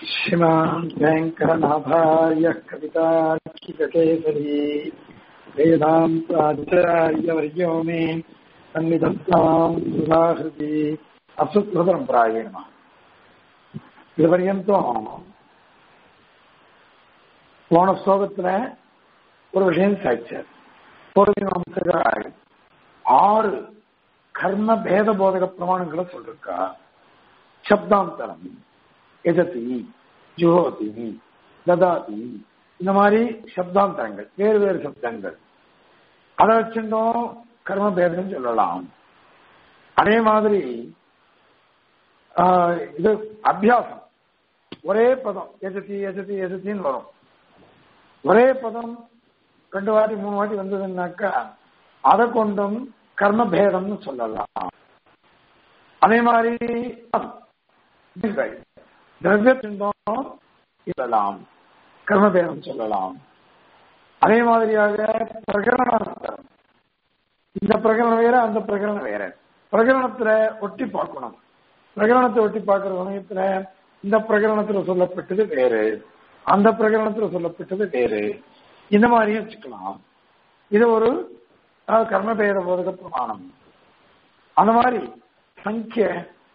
श्रीमान् वेङ्कटनाथार्यः कवितार्किककेसरी वेदान्ताचार्यवर्यो मे सन्निधत्ताम् सुधाहृति அசுத்ரபரம்பராய நம இது பர்யந்தம் போன ஸ்லோகத்துல ஒரு விஷயம் சாய்ச்சார் பூர்வீமாம்சகராய் ஆறு கர்ம பேத போதக பிரமாணங்களை சொல்லிருக்கா சப்தாந்தரம் எஜதி ஜுஹோதி ததாதி இந்த மாதிரி சப்தாந்தரங்கள் வேறு வேறு சப்தங்கள் அதை வச்சுட்டோம் கர்ம பேதம் சொல்லலாம் அதே மாதிரி இது அபியாசம் ஒரே பதம் எஜதி எஜதி எஜத்தின்னு வரும் ஒரே பதம் ரெண்டு வாட்டி மூணு வாட்டி வந்ததுன்னாக்கா அதை கொண்டும் கர்ம பேதம்னு சொல்லலாம் அதே மாதிரி திரவியத்தின் சொல்லலாம் கர்மபேதம் சொல்லலாம் அதே மாதிரியாக பிரகரணாந்தரம் இந்த பிரகரணம் வேற அந்த பிரகரணம் வேற பிரகரணத்துல ஒட்டி பார்க்கணும் பிரகரணத்தை ஒட்டி பார்க்கிற சமயத்துல இந்த பிரகரணத்துல சொல்லப்பட்டது வேறு அந்த பிரகரணத்துல சொல்லப்பட்டது வேறு இந்த மாதிரியும் வச்சுக்கலாம் இது ஒரு கர்மபேத போதக பிரமாணம் அந்த மாதிரி சங்கிய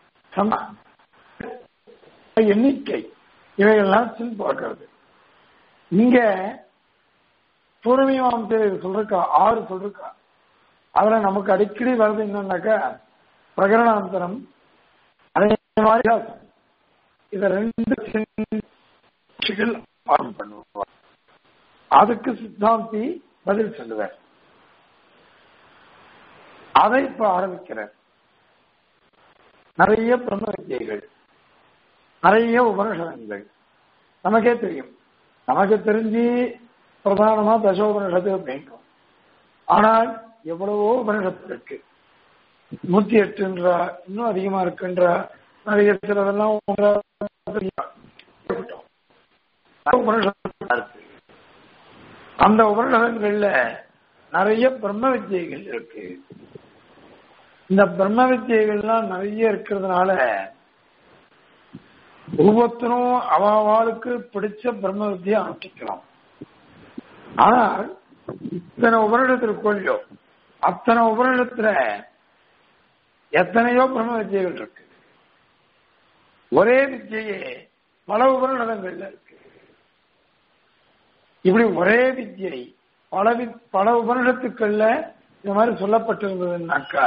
எண்ணிக்கை இவைகள்லாம் சின் பார்க்கறது இங்க பூர்வீமாம்சை சொல்றக்கா ஆறு சொல்றக்கா அதுல நமக்கு அடிக்கடி வருது என்னன்னாக்கா பிரகரணாந்தரம் அதே மாதிரி இத ரெண்டு பண்ணுவார் அதுக்கு சித்தாந்தி பதில் சொல்லுவார் அதை இப்ப ஆரம்பிக்கிறார் நிறைய பிரம்ம வித்தியைகள் நிறைய உபனிஷதங்கள் நமக்கே தெரியும் நமக்கு தெரிஞ்சு பிரதானமா தசோபனிஷத்து அப்படின்றோம் ஆனால் எவ்வளவோ உபனிஷத்து இருக்கு நூத்தி எட்டுன்ற இன்னும் அதிகமா இருக்குன்ற நிறைய சிலதெல்லாம் அந்த உபனிஷதங்கள்ல நிறைய பிரம்ம வித்தியைகள் இருக்கு இந்த பிரம்ம வித்தியைகள்லாம் நிறைய இருக்கிறதுனால ஒவ்வொருத்தரும் அவளுக்கு பிடிச்ச பிரம்ம வித்தியை அனுஷ்டிக்கலாம் ஆனால் இத்தனை உபரிடத்திற்குள்ளோ அத்தனை உபரிடத்துல எத்தனையோ பிரம்ம வித்தியைகள் இருக்கு ஒரே வித்தியே பல உபரிடங்கள்ல இருக்கு இப்படி ஒரே வித்தியை பல பல உபரிடத்துக்கள்ல இந்த மாதிரி சொல்லப்பட்டிருந்ததுன்னாக்கா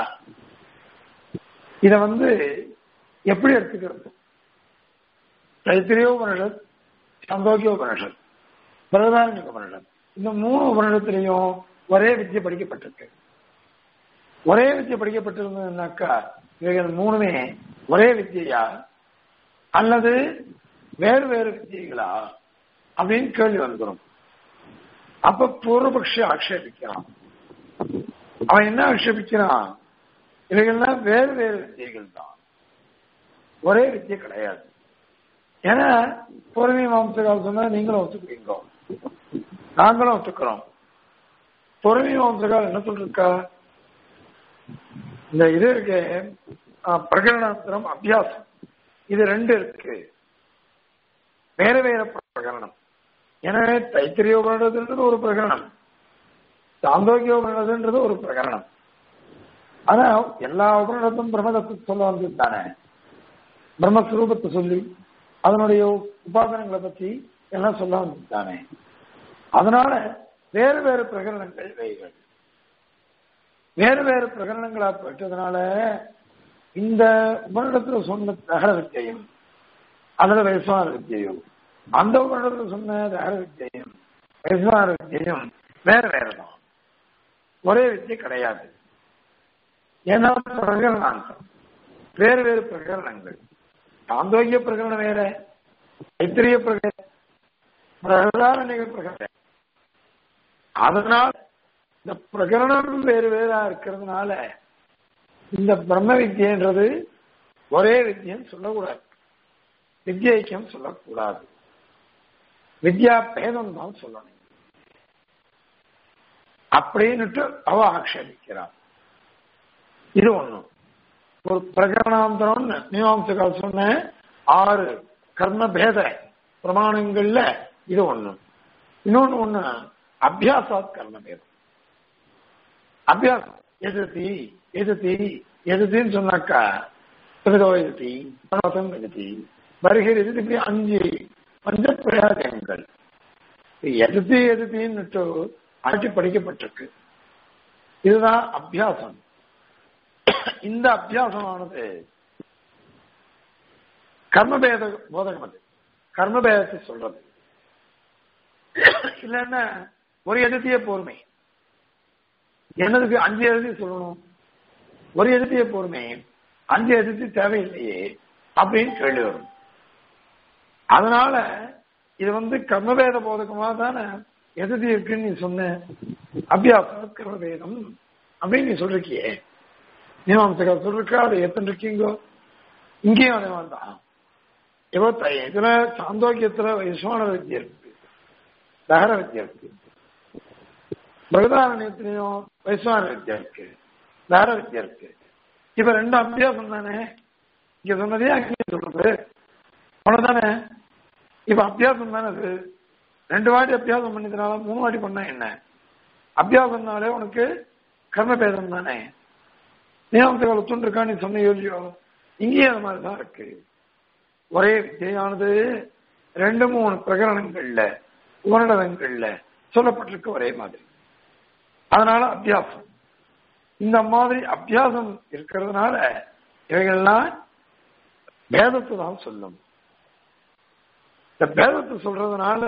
இத வந்து எப்படி எடுத்துக்கிறது தைத்திரிய உபனிஷத் சந்தோக்கிய உபனிஷத் பிரதாரணிக உபனிஷத் இந்த மூணு உபனிஷத்திலையும் ஒரே வித்தியை படிக்கப்பட்டிருக்கு ஒரே வித்தியை படிக்கப்பட்டிருந்ததுனாக்கா இவைகள் மூணுமே ஒரே வித்தியா அல்லது வேறு வேறு வித்தியைகளா அப்படின்னு கேள்வி வந்துடும் அப்ப பூர்வபக்ஷி ஆக்ஷேபிக்கிறான் அவன் என்ன ஆக்ஷேபிக்கிறான் இவைகள்லாம் வேறு வேறு வித்தியைகள் தான் ஒரே வித்தியை கிடையாது ஏன்னா பூர்வீ மாம்சகால் சொன்னா நீங்களும் ஒத்துக்கிறீங்க நாங்களும் ஒத்துக்கிறோம் பூர்வீ மாம்சகால் என்ன சொல்லிருக்கா இந்த இது இருக்கு பிரகரணாந்திரம் அபியாசம் இது ரெண்டு இருக்கு வேற வேற பிரகரணம் எனவே தைத்திரிய உபநிடதுன்றது ஒரு பிரகரணம் சாந்தோக்கிய உபநிடதுன்றது ஒரு பிரகரணம் ஆனா எல்லா உபநிடத்தும் பிரம்மதத்தை சொல்ல வந்தது தானே பிரம்மஸ்வரூபத்தை சொல்லி அதனுடைய உபாசனங்களை பத்தி எல்லாம் சொல்ல வந்தது தானே அதனால வேறு வேறு பிரகரணங்கள் வைகள் வேறு வேறு பிரகரணங்களா பெற்றதுனால இந்த உபனிடத்துல சொன்ன தகர வித்தியம் அதுல வைஸ்வான வித்தியம் அந்த உபனிடத்துல சொன்ன தகர வித்தியம் வைஸ்வான வித்தியம் வேற வேறதான் ஒரே வித்தியை கிடையாது ஏன்னா பிரகரணாந்தம் வேறு வேறு பிரகரணங்கள் சாந்தோக்கிய பிரகரணம் வேற தைத்திரிய பிரகரணம் பிரகதாரணிக பிரகரணம் அதனால் இந்த பிரகரணம் வேறு வேறா இருக்கிறதுனால இந்த பிரம்ம வித்தியன்றது ஒரே வித்தியன்னு சொல்லக்கூடாது வித்யைக்கியம் சொல்லக்கூடாது வித்யா பேதம் தான் சொல்லணும் அப்படின்னுட்டு அவ ஆக்ஷேபிக்கிறான் இது ஒண்ணும் ஒரு பிரகரணாந்தரம் மீமாம்சகால் சொன்ன ஆறு கர்ம பேத பிரமாணங்கள்ல இது ஒண்ணு இன்னொன்னு ஒண்ணு அபியாசாத் கர்மபேதம் அபியாசம் எதிர்த்தி எதிர்த்தி எதிர்த்தின்னு சொன்னாக்கா பிரதோ எதிர்த்தி பணவசம் எதிர்த்தி வருகிற எதிர்த்து இப்படி அஞ்சு பஞ்ச பிரயாசங்கள் எதிர்த்து எதிர்த்தின்னு ஆட்சி படிக்கப்பட்டிருக்கு இதுதான் அபியாசம் இந்த அபியாசமானது கர்மபேத போதகம் அது கர்மபேதத்தை சொல்றது இல்லைன்னா ஒரு எதிர்த்திய பொறுமை என்னதுக்கு அஞ்சு எழுதி சொல்லணும் ஒரு எதிர்த்திய பொறுமை அஞ்சு எதிர்த்தி தேவையில்லையே அப்படின்னு கேள்வி வரும் அதனால இது வந்து கர்மபேத போதகமா தானே எதிர்த்தி இருக்குன்னு நீ சொன்ன அபியாச கர்மபேதம் அப்படின்னு நீ சொல்றிருக்கியே மீமாம்சகர் சொல்லிருக்கா அதை எத்தனை இருக்கீங்கோ இங்கேயும் அதே மாதிரிதான் இப்போ இதுல சாந்தோக்கியத்துல வைஸ்வான வித்தியை இருக்கு தகர வித்தியை இருக்கு பிரகதாரண்யத்திலையும் வைஸ்வான வித்தியா இருக்கு தகர வித்தியா இருக்கு இப்ப ரெண்டு அபியாசம் தானே இங்க சொன்னதே அங்கே சொல்றது அவ்வளவுதானே இப்ப அபியாசம் தானே அது ரெண்டு வாட்டி அபியாசம் பண்ணினால மூணு வாட்டி பண்ணா என்ன அபியாசம்னாலே உனக்கு கர்மபேதம் தானே நியமத்துகள் ஒத்துண்டிருக்கா நீ சொன்ன யோசியோ இங்கேயும் அது மாதிரிதான் இருக்கு ஒரே வித்தியானது ரெண்டு மூணு பிரகரணங்கள்ல உபநிடதங்கள்ல சொல்லப்பட்டிருக்கு ஒரே மாதிரி அதனால அபியாசம் இந்த மாதிரி அபியாசம் இருக்கிறதுனால இவைகள்லாம் பேதத்தை தான் சொல்லும் இந்த பேதத்தை சொல்றதுனால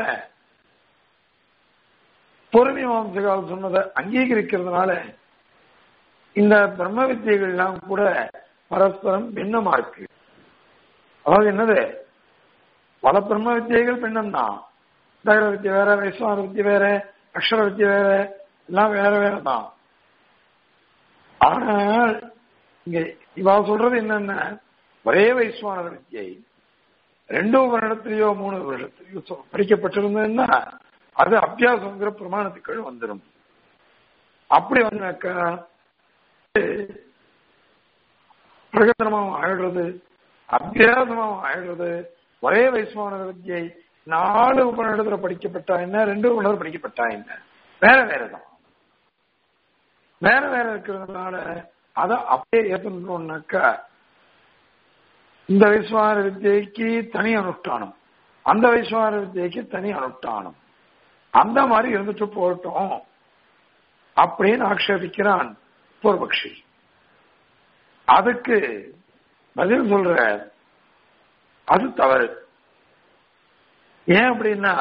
பொறுமை மாம்சகால் சொன்னதை அங்கீகரிக்கிறதுனால இந்த பிரம்ம வித்தியைகள்லாம் கூட பரஸ்பரம் பின்னமா இருக்கு அதாவது என்னது பல பிரம்ம வித்தியைகள் பின்னம் தான் தகர வித்தியை வேற வைஸ்வான வித்தியை வேற அக்ஷர வித்தியை வேற எல்லாம் வேற வேற தான் ஆனால் இங்க இவா சொல்றது என்னன்னா ஒரே வைஸ்வான வித்தியை ரெண்டு வருடத்திலேயோ மூணு வருடத்திலேயோ படிக்கப்பட்டிருந்ததுன்னா அது அபியாசங்கிற பிரமாணத்துக்கள் வந்துடும் அப்படி வந்தாக்கா பிரகடனமாவும் ஆயிடுறது அபியாசமாவும் ஆயிடுறது ஒரே வைஸ்வான வித்தியை நாலு உபநிடத்துல படிக்கப்பட்டா என்ன ரெண்டு உபநிடத்தில் படிக்கப்பட்டா என்ன வேற வேறதான் வேற வேற இருக்கிறதுனால அதை அப்படியே ஏற்றுனோம்னாக்கா இந்த வைஸ்வான வித்தியைக்கு தனி அனுஷ்டானம் அந்த வைஸ்வான வித்தியைக்கு தனி அனுஷ்டானம் அந்த மாதிரி இருந்துட்டு போகட்டும் அப்படின்னு ஆக்ஷேபிக்கிறான் பூர்வபக்ஷி அதுக்கு பதில் சொல்ற அது தவறு ஏன் அப்படின்னா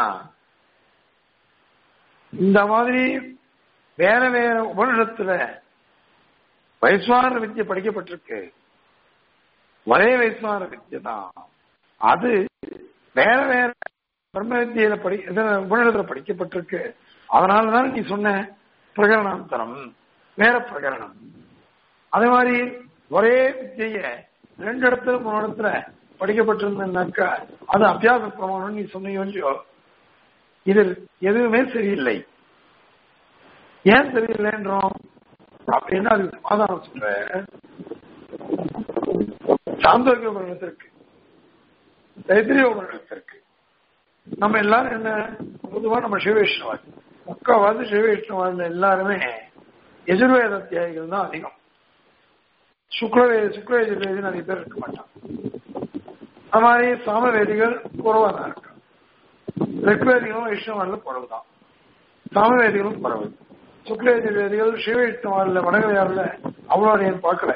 இந்த மாதிரி வேற வேற உபநிடத்துல வைஸ்வான வித்தியை படிக்கப்பட்டிருக்கு ஒரே வைஸ்வான வித்தியை தான் அது வேற வேற பிரம்ம வித்தியில படி உபநிடத்துல படிக்கப்பட்டிருக்கு அதனாலதான் நீ சொன்ன பிரகரணாந்தரம் வேற பிரகரணம் அதே மாதிரி ஒரே வித்திய ரெண்டு இடத்துல மூணு இடத்துல படிக்கப்பட்டிருந்தாக்கா அது அபியாச பிரமாணம் நீ சொன்னியோ இது எதுவுமே சரியில்லை ஏன் சரியில்லைன்றோம் அப்படின்னு அதுக்கு சமாதானம் சொல்ற சாந்தோக்கிய உபநிடத்திற்கு தைத்திரிய உபநிடத்திற்கு நம்ம எல்லாரும் என்ன பொதுவா நம்ம சிவவைஷ்ணவாதி முக்காவாசி சிவவைஷ்ணவாதில எல்லாருமே எதிர்வேத தியாகிகள் தான் அதிகம் சுக்லவேதி சுக்லவேதி நிறைய பேர் இருக்க மாட்டான் அது மாதிரி சாமவேதிகள் குறவா தான் இருக்காங்க ரிக்வேதிகளும் வைஷ்ணவாதில குறவுதான் சாமவேதிகளும் குறவு சுக்லவேதி வேதிகள் சிவவைஷ்ணவாதில வடகரையாறுல அவ்வளோ ஏன் பார்க்கல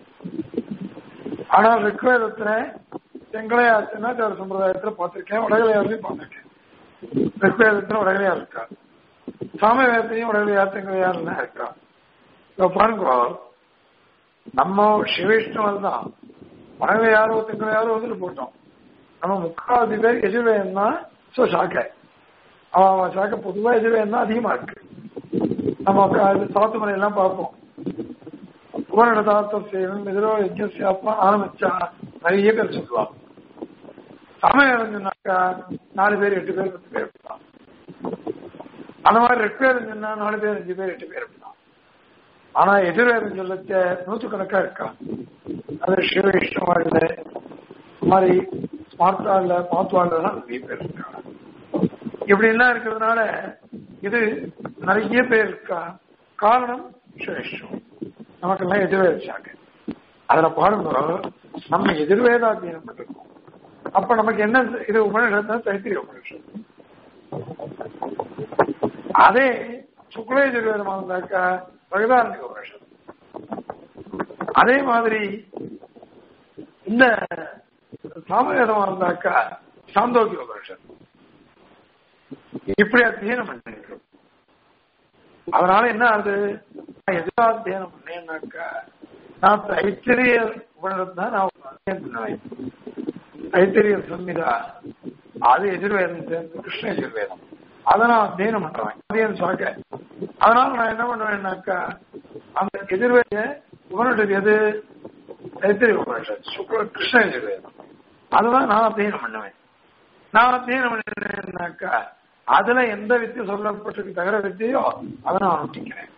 ஆனால் ரிக்வேதத்துல செங்கலையார் சின்னாச்சார சம்பிரதாயத்துல பார்த்திருக்கேன் வடகலையார்லையும் பார்த்திருக்கேன் ரிக்வேதத்துல வடகலையார் இருக்கா சாமவேதத்தையும் வடகலையார் செங்கலையார் இருக்கா இப்ப பாருங்க நம்ம சிவவிஷ்ணுவர் தான் வடகலை யாரோ தெங்கலை யாரோ வந்துட்டு போட்டோம் நம்ம முக்காவாசி பேர் எதிர்வேன் தான் ஸோ சாக்கை அவன் சாக்கை பொதுவா எதிர்வேன் தான் அதிகமா இருக்கு நம்ம சாத்து மலையெல்லாம் பார்ப்போம் உபநடதார்த்தம் செய்யணும் எதிரோ யஜ்ஞாத்மா ஆரம்பிச்சா நிறைய பேர் சொல்லுவாங்க சமயம் சொன்னாக்கா நாலு பேர் எட்டு பேர் பத்து பேர் இருப்பான் அந்த மாதிரி ரெண்டு பேர் சொன்னா நாலு பேர் அஞ்சு பேர் எட்டு பேர் இருப்பான் ஆனா எதிர்வேதம் சொல்லச்ச நூற்றுக்கணக்கா இருக்கா அது சிவ இஷ்டமா இல்லை மாதிரி பார்த்தால பார்த்தாலாம் நிறைய பேர் இருக்காங்க இப்படி எல்லாம் இருக்கிறதுனால இது நிறைய பேர் இருக்கா காரணம் சிரேஷ்டம் நமக்கெல்லாம் எதிர்வேதாங்க அதுல பாருங்க நம்ம எதிர்வேதாத்தியம் பண்ணிருக்கோம் அப்ப நமக்கு என்ன இது உபனிஷத் தான் தைத்திரிய உபனிஷத் அதே சுக்ல எதிர்வேதமா இருந்தாக்கா பகதாரணிக உபனிஷத் அதே மாதிரி இந்த சாமவேதமா இருந்தாக்கா சாந்தோக்கிய உபனிஷத் இப்படி அத்தியனம் பண்ணிருக்கோம் அதனால என்ன ஆகுது எதிராத்தியனம் பண்ணேன்னாக்கா நான் தைத்திரிய உபனிஷத் தான் நான் அத்தியனம் பண்ணுவேன் தைத்திரிய சம்மிதா அது எதிர்வேதம் சேர்ந்து கிருஷ்ண எதிர்வேதம் அதை நான் அத்தியனம் பண்றேன் அத்தியனம் சாக்க அதனால நான் என்ன பண்ணுவேன்னாக்கா அந்த எதிர்வேத உபனிஷத் எது தைத்திரிய உபனிஷத் சுக்ல கிருஷ்ண எதிர்வேதம் அதுதான் நான் அத்தியனம் பண்ணுவேன் நான் அத்தியனம் பண்ணேன்னாக்கா அதுல எந்த வித்தியை சொல்லப்பட்டிருக்கு தகர வித்தியோ அதை நான் அனுப்பிக்கிறேன்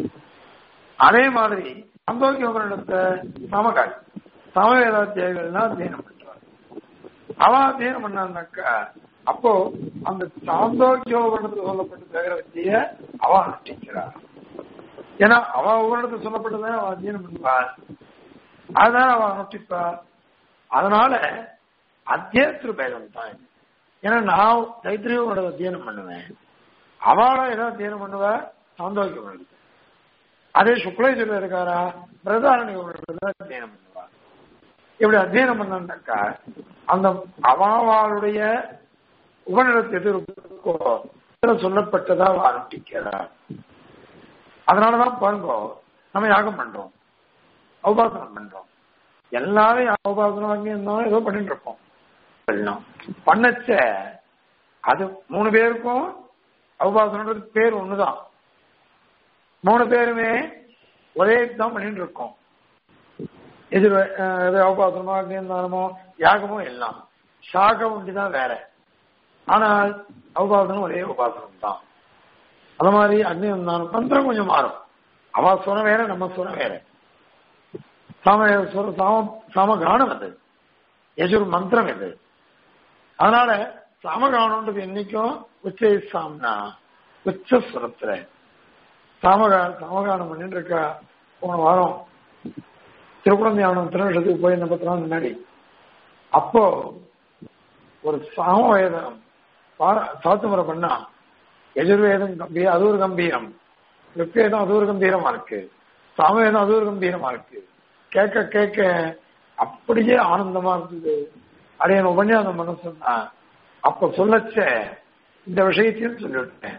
அதே மாதிரி சந்தோக்கிய உபனிடத்தை சமகால் சமவேதாத்தியாயங்கள்லாம் அத்தியனம் பண்றார் அவன் அத்தியனம் பண்ணான்னாக்கா அப்போ அந்த சாந்தோக்கிய உபனிடத்தில் சொல்லப்பட்ட தகர வித்திய அவ அனுஷ்டிக்கிறார் ஏன்னா அவ உபனிடத்தில் சொல்லப்பட்டதை அவன் அத்தியனம் பண்ணுவார் அதுதான் அவன் அனுஷ்டிப்பார் அதனால அத்தியத்திரு பேதம் தான் இது. ஏன்னா நான் தைத்திரியோட அத்தியனம் பண்ணுவேன் அவளை ஏதோ அத்தியனம் பண்ணுவா சாந்தோக்கியம் பண்ணுது அதே சுக்லேஸ்வரர் இருக்காரா பிரதாரணி அத்தியனம் பண்ணுவா இப்படி அத்தியனம் பண்ணாக்கா அந்த அவாவாளுடைய உபநிடத்து எது இருக்கோ இதுல சொல்லப்பட்டதா அவ அனுஷ்டிக்கிறார் அதனாலதான் பாருங்க நம்ம யாகம் பண்றோம் உபாசனம் பண்றோம் எல்லாரும் உபாசனம் வாங்கி இருந்தாலும் ஏதோ பண்ணிட்டு இருப்போம் எல்லாம் பண்ணச்ச அது மூணு பேருக்கும் உபாசனன்றது பேர் ஒண்ணுதான் மூணு பேருமே ஒரே தான் பண்ணிட்டு இருக்கோம் எதிர் உபாசனமோ அக்னியந்தானமோ யாகமோ எல்லாம் சாக ஒண்டிதான் வேற ஆனால் உபாசனம் ஒரே உபாசனம் தான் அது மாதிரி அக்னியந்தானம் மந்திரம் கொஞ்சம் மாறும் அவ சுரம் வேற நம்ம சுரம் வேற சாம சுர- சாம சாமகானம் அது யஜுர் மந்திரம் இது அதனால சாமகானம்ன்றது என்னைக்கும் உச்சை சாம்னா உச்ச சுரத்துல சாமகா சாமகானம் பண்ணிட்டு இருக்கா போன வாரம் திருக்குழந்தையாவனம் திருநெல்வேலிக்கு போய் பத்து நாள் முன்னாடி அப்போ ஒரு சாமவேதம் பார- சாத்துமுறை பண்ணா எதிர்வேதம் கம்பீரம் அது ஒரு கம்பீரம் ருக்வேதம் அது ஒரு கம்பீரமா இருக்கு சாமவேதம் அது ஒரு கம்பீரமா இருக்கு கேட்க கேட்க அப்படியே ஆனந்தமா இருந்தது அதை என் உபன்யாசம் பண்ண சொன்னா அப்ப சொல்லச்ச இந்த விஷயத்தையும் சொல்லிவிட்டேன்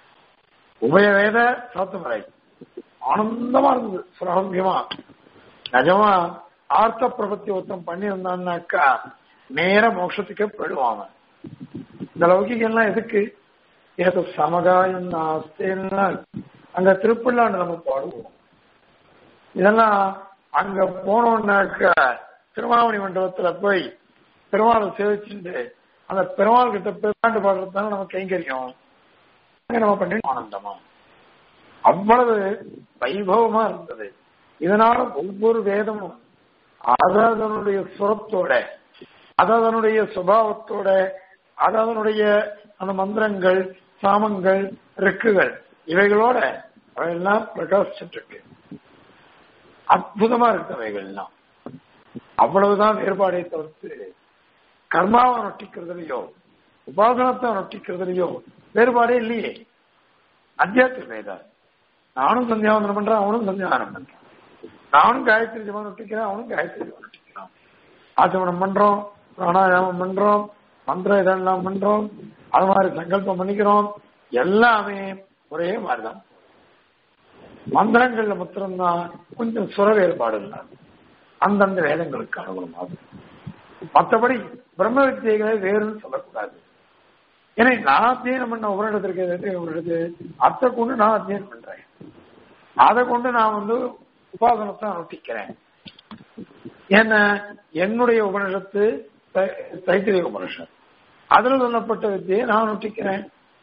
உபய வேத சாத்துமுறை ஆனந்தமா இருந்தது சுரகம்பியமா நிஜமா ஆர்த்த பிரபத்தி ஒருத்தம் பண்ணியிருந்தான்னாக்கா நேர மோட்சத்துக்கே போயிடுவான் அவன். இந்த லௌகிகம் எல்லாம் எதுக்கு ஏதோ சமகாயம் நாஸ்தேன்னா அங்க திருப்பிள்ளாண்டு நம்ம பாடுவோம் இதெல்லாம் அங்க போனோம்னாக்கா திருமாவணி மண்டபத்துல போய் பெருமாளை சேவிச்சுட்டு அந்த பெருமாள் கிட்ட பெருமாண்டு பாடுறது தானே நம்ம கைங்கரியம் அங்க நம்ம பண்ணி ஆனந்தமா அவ்வளவு வைபவமா இருந்தது இதனால ஒவ்வொரு வேதமும் அதனுடைய சுரத்தோட அதனுடைய சுபாவத்தோட அதனுடைய அந்த மந்திரங்கள் சாமங்கள் ரிக்குகள் இவைகளோட அவையெல்லாம் பிரகாசிச்சுட்டு இருக்கு அற்புதமா இருக்கு அவைகள்லாம் அவ்வளவுதான் வேறுபாடை தவிர்த்து கர்மாவை நொட்டிக்கிறதுலையோ உபாசனத்தை நொட்டிக்கிறதுலையோ வேறுபாடே இல்லையே அத்தியாத்திர வேதம் நானும் சந்தியாவந்தனம் பண்றேன் அவனும் சந்தியாவனம் பண்றான் நானும் காயத்ரி ஜபம் நொட்டிக்கிறேன் அவனும் காயத்ரி ஜபம் நொட்டிக்கிறான் ஆச்சமனம் பண்றோம் பிராணாயாமம் பண்றோம் மந்திரம் இதெல்லாம் பண்றோம் அது மாதிரி சங்கல்பம் பண்ணிக்கிறோம் எல்லாமே ஒரே மாதிரிதான் மந்திரங்கள்ல மாத்திரம்தான் கொஞ்சம் சுர வேறுபாடு இல்லை அந்தந்த வேதங்களுக்கு அனுகூலமாகும் மற்றபடி பிரம்ம வித்தியைகளை வேறுன்னு சொல்லக்கூடாது ஏன்னா நான் அத்தியனம் பண்ண ஒரு இடத்திற்கு ஒரு இடத்து அத்தை கொண்டு நான் அத்தியனம் பண்றேன் அதை கொண்டு நான் வந்து உபாசனத்தை அனுஷ்டிக்கிறேன் ஏன்னா என்னுடைய உபனிஷத்து தை- தைத்திரிய உபனிஷத் அதுல சொல்லப்பட்ட வித்தியை நான் அனுஷ்டிக்கிறேன்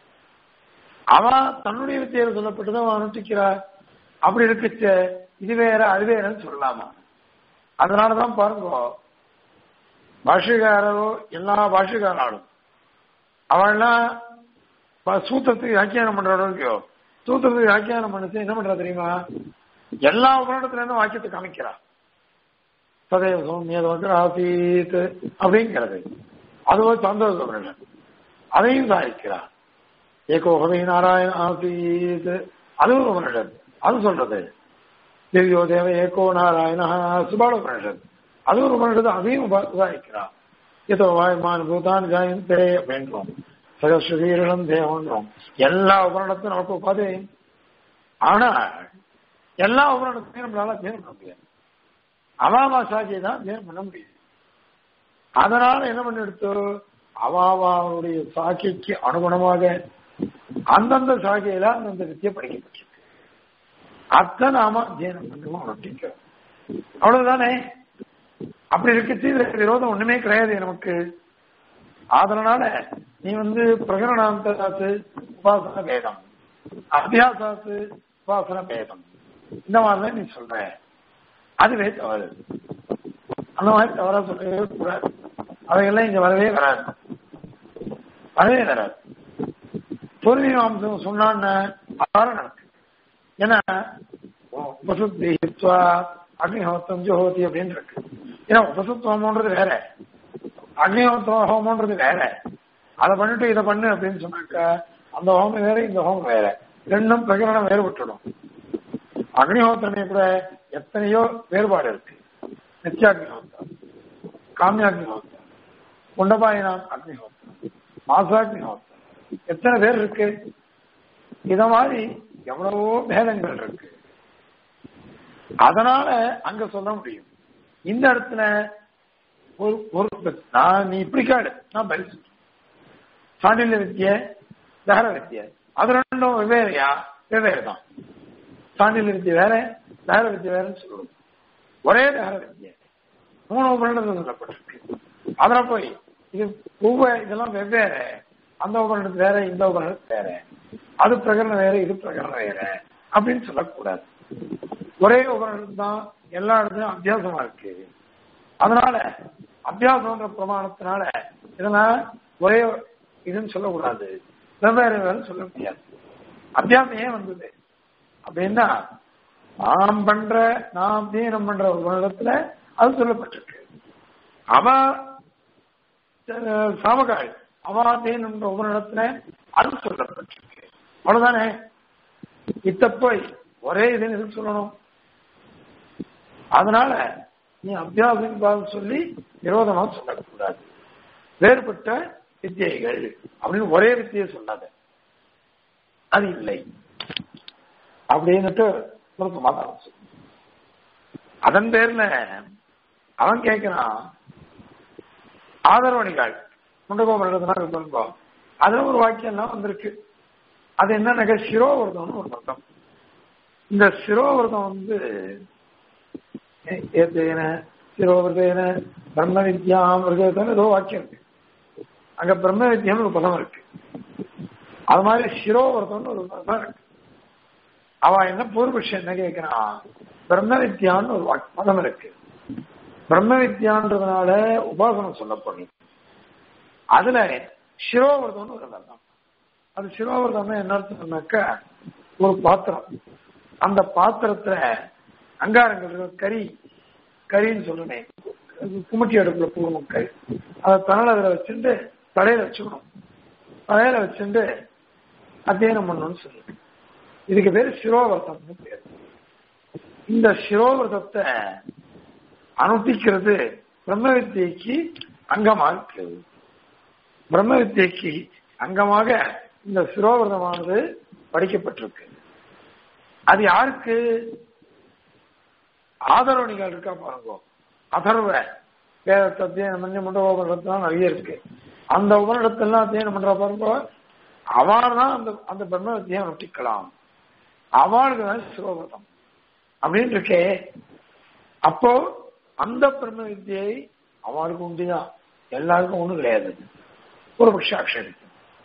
அவ தன்னுடைய வித்தியில சொல்லப்பட்டதை அவன் அனுஷ்டிக்கிறா அப்படி இருக்குச்ச இது வேற அது வேறன்னு சொல்லலாமா அதனாலதான் பாருங்க பாஷகாரோ எல்லா பாஷகாராலும் அவள்லாம் ப- சூத்திரத்துக்கு வியாக்கியானம் பண்றவர்களுக்கோ சூத்திரத்துக்கு வியாக்கியானம் பண்ணிட்டு என்ன பண்றா தெரியுமா எல்லா உபநிடத்துல இருந்து வாக்கியத்தை காமிக்கிறா சதேவ சௌமியது ஆசீத் அப்படிங்கிறது அதுவோ சந்தோஷ உபநிடம் அதையும் சாதிக்கிறா ஏகோகவை நாராயண ஆசீத் அதுவும் உபநிடம் அது சொல்றது திவ்யோ தேவ ஏகோ நாராயண சுபால உபநிஷத் அது ஒரு உபநிஷத்து அதையும் உப- உதாரிக்கிறா இதோ வாய்மான் பூதான் ஜாயந்தே அப்படின்றோம் சகஸ்வதீரணம் தேவன்றோம் எல்லா உபநிடத்தும் நமக்கு உபாதை ஆனா எல்லா உபநிடத்தையும் நம்மளால தேர்வு பண்ண முடியாது அவாவா சாட்சியை தான் தேர்வு பண்ண முடியும் அதனால என்ன பண்ணி எடுத்து அவாவாவுடைய சாட்சிக்கு அனுகுணமாக அந்தந்த சாகையில அந்தந்த வித்தியை படிக்கப்பட்டிருக்கு அத்தை நாம அத்தியனம் பண்ணுவோம் அப்படிங்கிறோம் அவ்வளவுதானே அப்படி இருக்கச்சு இதுல விரோதம் ஒண்ணுமே கிடையாது நமக்கு அதனால நீ வந்து பிரகரணாந்தாத்து உபாசன பேதம் அபியாசாத்து உபாசன பேதம் இந்த மாதிரிலாம் நீ சொல்ற அதுவே தவறு அந்த மாதிரி தவறா சொல்லவே கூடாது அவையெல்லாம் இங்க வரவே வராது வரவே வராது பூர்வீகாம்சம் சொன்னான்னு அபாரம் நடக்கு ஏன்னா உபசுத்தித்வா அக்னிஹோத்திரம் ஜோதி அப்படின்னு இருக்கு ஏன்னா உபசுத்துவம்ன்றது வேற அக்னிஹோத்திர ஹோமன்றது வேற அதை பண்ணிட்டு இதை பண்ணு அப்படின்னு சொன்னாக்கா அந்த ஹோமம் வேற இந்த ஹோமம் வேற ரெண்டும் பிரகடனம் வேறுபட்டுடும் அக்னிஹோத்திரமே கூட எத்தனையோ வேறுபாடு இருக்கு நித்யாக்னிஹோத்திரம் காமியாக்னிஹோத்திரம் குண்டபாயினாம் அக்னிஹோத்திரம் மாசாக்னிஹோத்திரம் எத்தனை பேர் இருக்கு இத மாதிரி எவ்வளவோ பேதங்கள் இருக்கு அதனால அங்க சொல்ல முடியும் இந்த இடத்துல ஒரு ஒரு நான் நீ இப்படி காடு நான் பதில் சொல்றேன் சாண்டில்ய வித்திய தகர வித்திய அது ரெண்டும் வெவ்வேறையா வெவ்வேறு தான் சாண்டில்ய வித்திய வேற தகர வித்திய வேறன்னு சொல்லுவோம் ஒரே தகர வித்திய மூணு உபநிடத்தில் சொல்லப்பட்டிருக்கு அதுல போய் இது ஒவ்வொரு இதெல்லாம் வெவ்வேறு அந்த உபநிடத்து வேற இந்த உபநிடத்து வேற அது பிரகரணம் வேற இது பிரகரணம் வேற அப்படின்னு சொல்லக்கூடாது ஒரே உபநிடத்து தான் எல்லா இடத்துலயும் அத்தியாசமா இருக்கு அதனால அத்தியாசம்ன்ற பிரமாணத்தினால இதெல்லாம் ஒரே இதுன்னு சொல்லக்கூடாது வெவ்வேறு வேறு சொல்ல முடியாது அத்தியாசம் ஏன் வந்தது அப்படின்னா நாம் பண்ற நாம் அத்தியனம் பண்ற ஒரு இடத்துல அது சொல்லப்பட்டிருக்கு அவ அஹ், சாமகால் அவாதேன் என்ற ஒரு இடத்துல அது சொல்லப்பட்டிருக்கு அவ்வளவுதானே இத்த போய் ஒரே இதுன்னு எதுக்கு சொல்லணும் அதனால நீ அபியாசம் பாதம் சொல்லி விரோதமா சொல்லக்கூடாது வேறுபட்ட வித்தியைகள் அப்படின்னு ஒரே வித்தியை சொல்லாத அது இல்லை அப்படின்னுட்டு ஒரு சமாதானம் சொல்லு. அதன் பேர்ல அவன் கேட்கிறான் ஆதரவணிகள் முண்டகோபம் சொல்லுவோம் அதுல ஒரு வாக்கியம் எல்லாம் வந்திருக்கு அது என்னன்னாக்க சிரோவிரதம்னு ஒரு அர்த்தம் இந்த சிரோவிரதம் வந்து ஏ- ஏத்தேன சிரோவிரதேன பிரம்ம வித்யாம் விரதம் ஏதோ வாக்கியம் இருக்கு அங்க பிரம்ம வித்யம் ஒரு பதம் இருக்கு அது மாதிரி சிரோவிரதம்னு ஒரு பதம் இருக்கு அவ என்ன பூர்வபக்ஷம் என்ன கேட்கிறான் பிரம்ம வித்யான்னு ஒரு வாக்- பதம் இருக்கு பிரம்ம வித்யான்றதுனால உபாசனம் சொல்லப்படும் அதுல சிரோவிரதம்னு ஒரு அர்த்தம் அது சிரோவிரதம் என்ன அர்த்தம்னாக்கா ஒரு பாத்திரம் அந்த பாத்திரத்துல அங்காரங்கள் இருக்கு, கறி கறின்னு சொல்லுனேன் குமுட்டி அடுப்புல பூர்வம் கறி அதை தணல் அதில் வச்சுட்டு தலையில வச்சுக்கணும் தலையில வச்சுட்டு அத்தியனம் பண்ணணும்னு சொல்லுவேன் இதுக்கு பேரு சிரோவர்த்தம்னு பேர் இந்த சிரோவர்த்தத்தை அனுஷ்டிக்கிறது பிரம்ம வித்தியைக்கு அங்கமா இருக்கு பிரம்ம வித்தியைக்கு அங்கமாக இந்த சிரோவர்த்தமானது படிக்கப்பட்டிருக்கு அது யாருக்கு ஆதரவணிகள் இருக்கா பாருங்க அதர்வ வேதத்தை அத்தியனம் பண்ணி முண்டகோபுரத்தான் நிறைய இருக்கு அந்த உபனிடத்தெல்லாம் அத்தியனம் பண்ற பாருங்க அவள் தான் அந்த அந்த பிரம்ம வித்தியை நொட்டிக்கலாம் அவளுக்கு தான் சிரோபதம் அப்படின்னு இருக்கே அப்போ அந்த பிரம்ம வித்தியை அவளுக்கு உண்டுதான் எல்லாருக்கும் ஒண்ணும் கிடையாது ஒரு பட்ச ஆட்சேபிக்கும்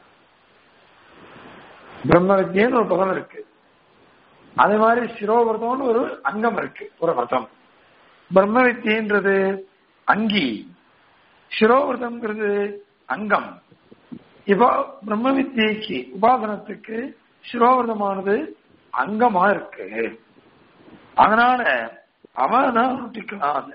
பிரம்ம வித்தியன்னு ஒரு பதம் இருக்கு அதே மாதிரி சிரோவிரதம்னு ஒரு அங்கம் இருக்கு ஒரு விரதம் பிரம்ம வித்தியன்றது அங்கி சிரோவிரதம்ங்கிறது அங்கம் இப்போ பிரம்ம வித்தியைக்கு உபாசனத்துக்கு சிரோவிரதமானது அங்கமா இருக்கு அதனால அவன் தான் அனுஷ்டிக்கலாம்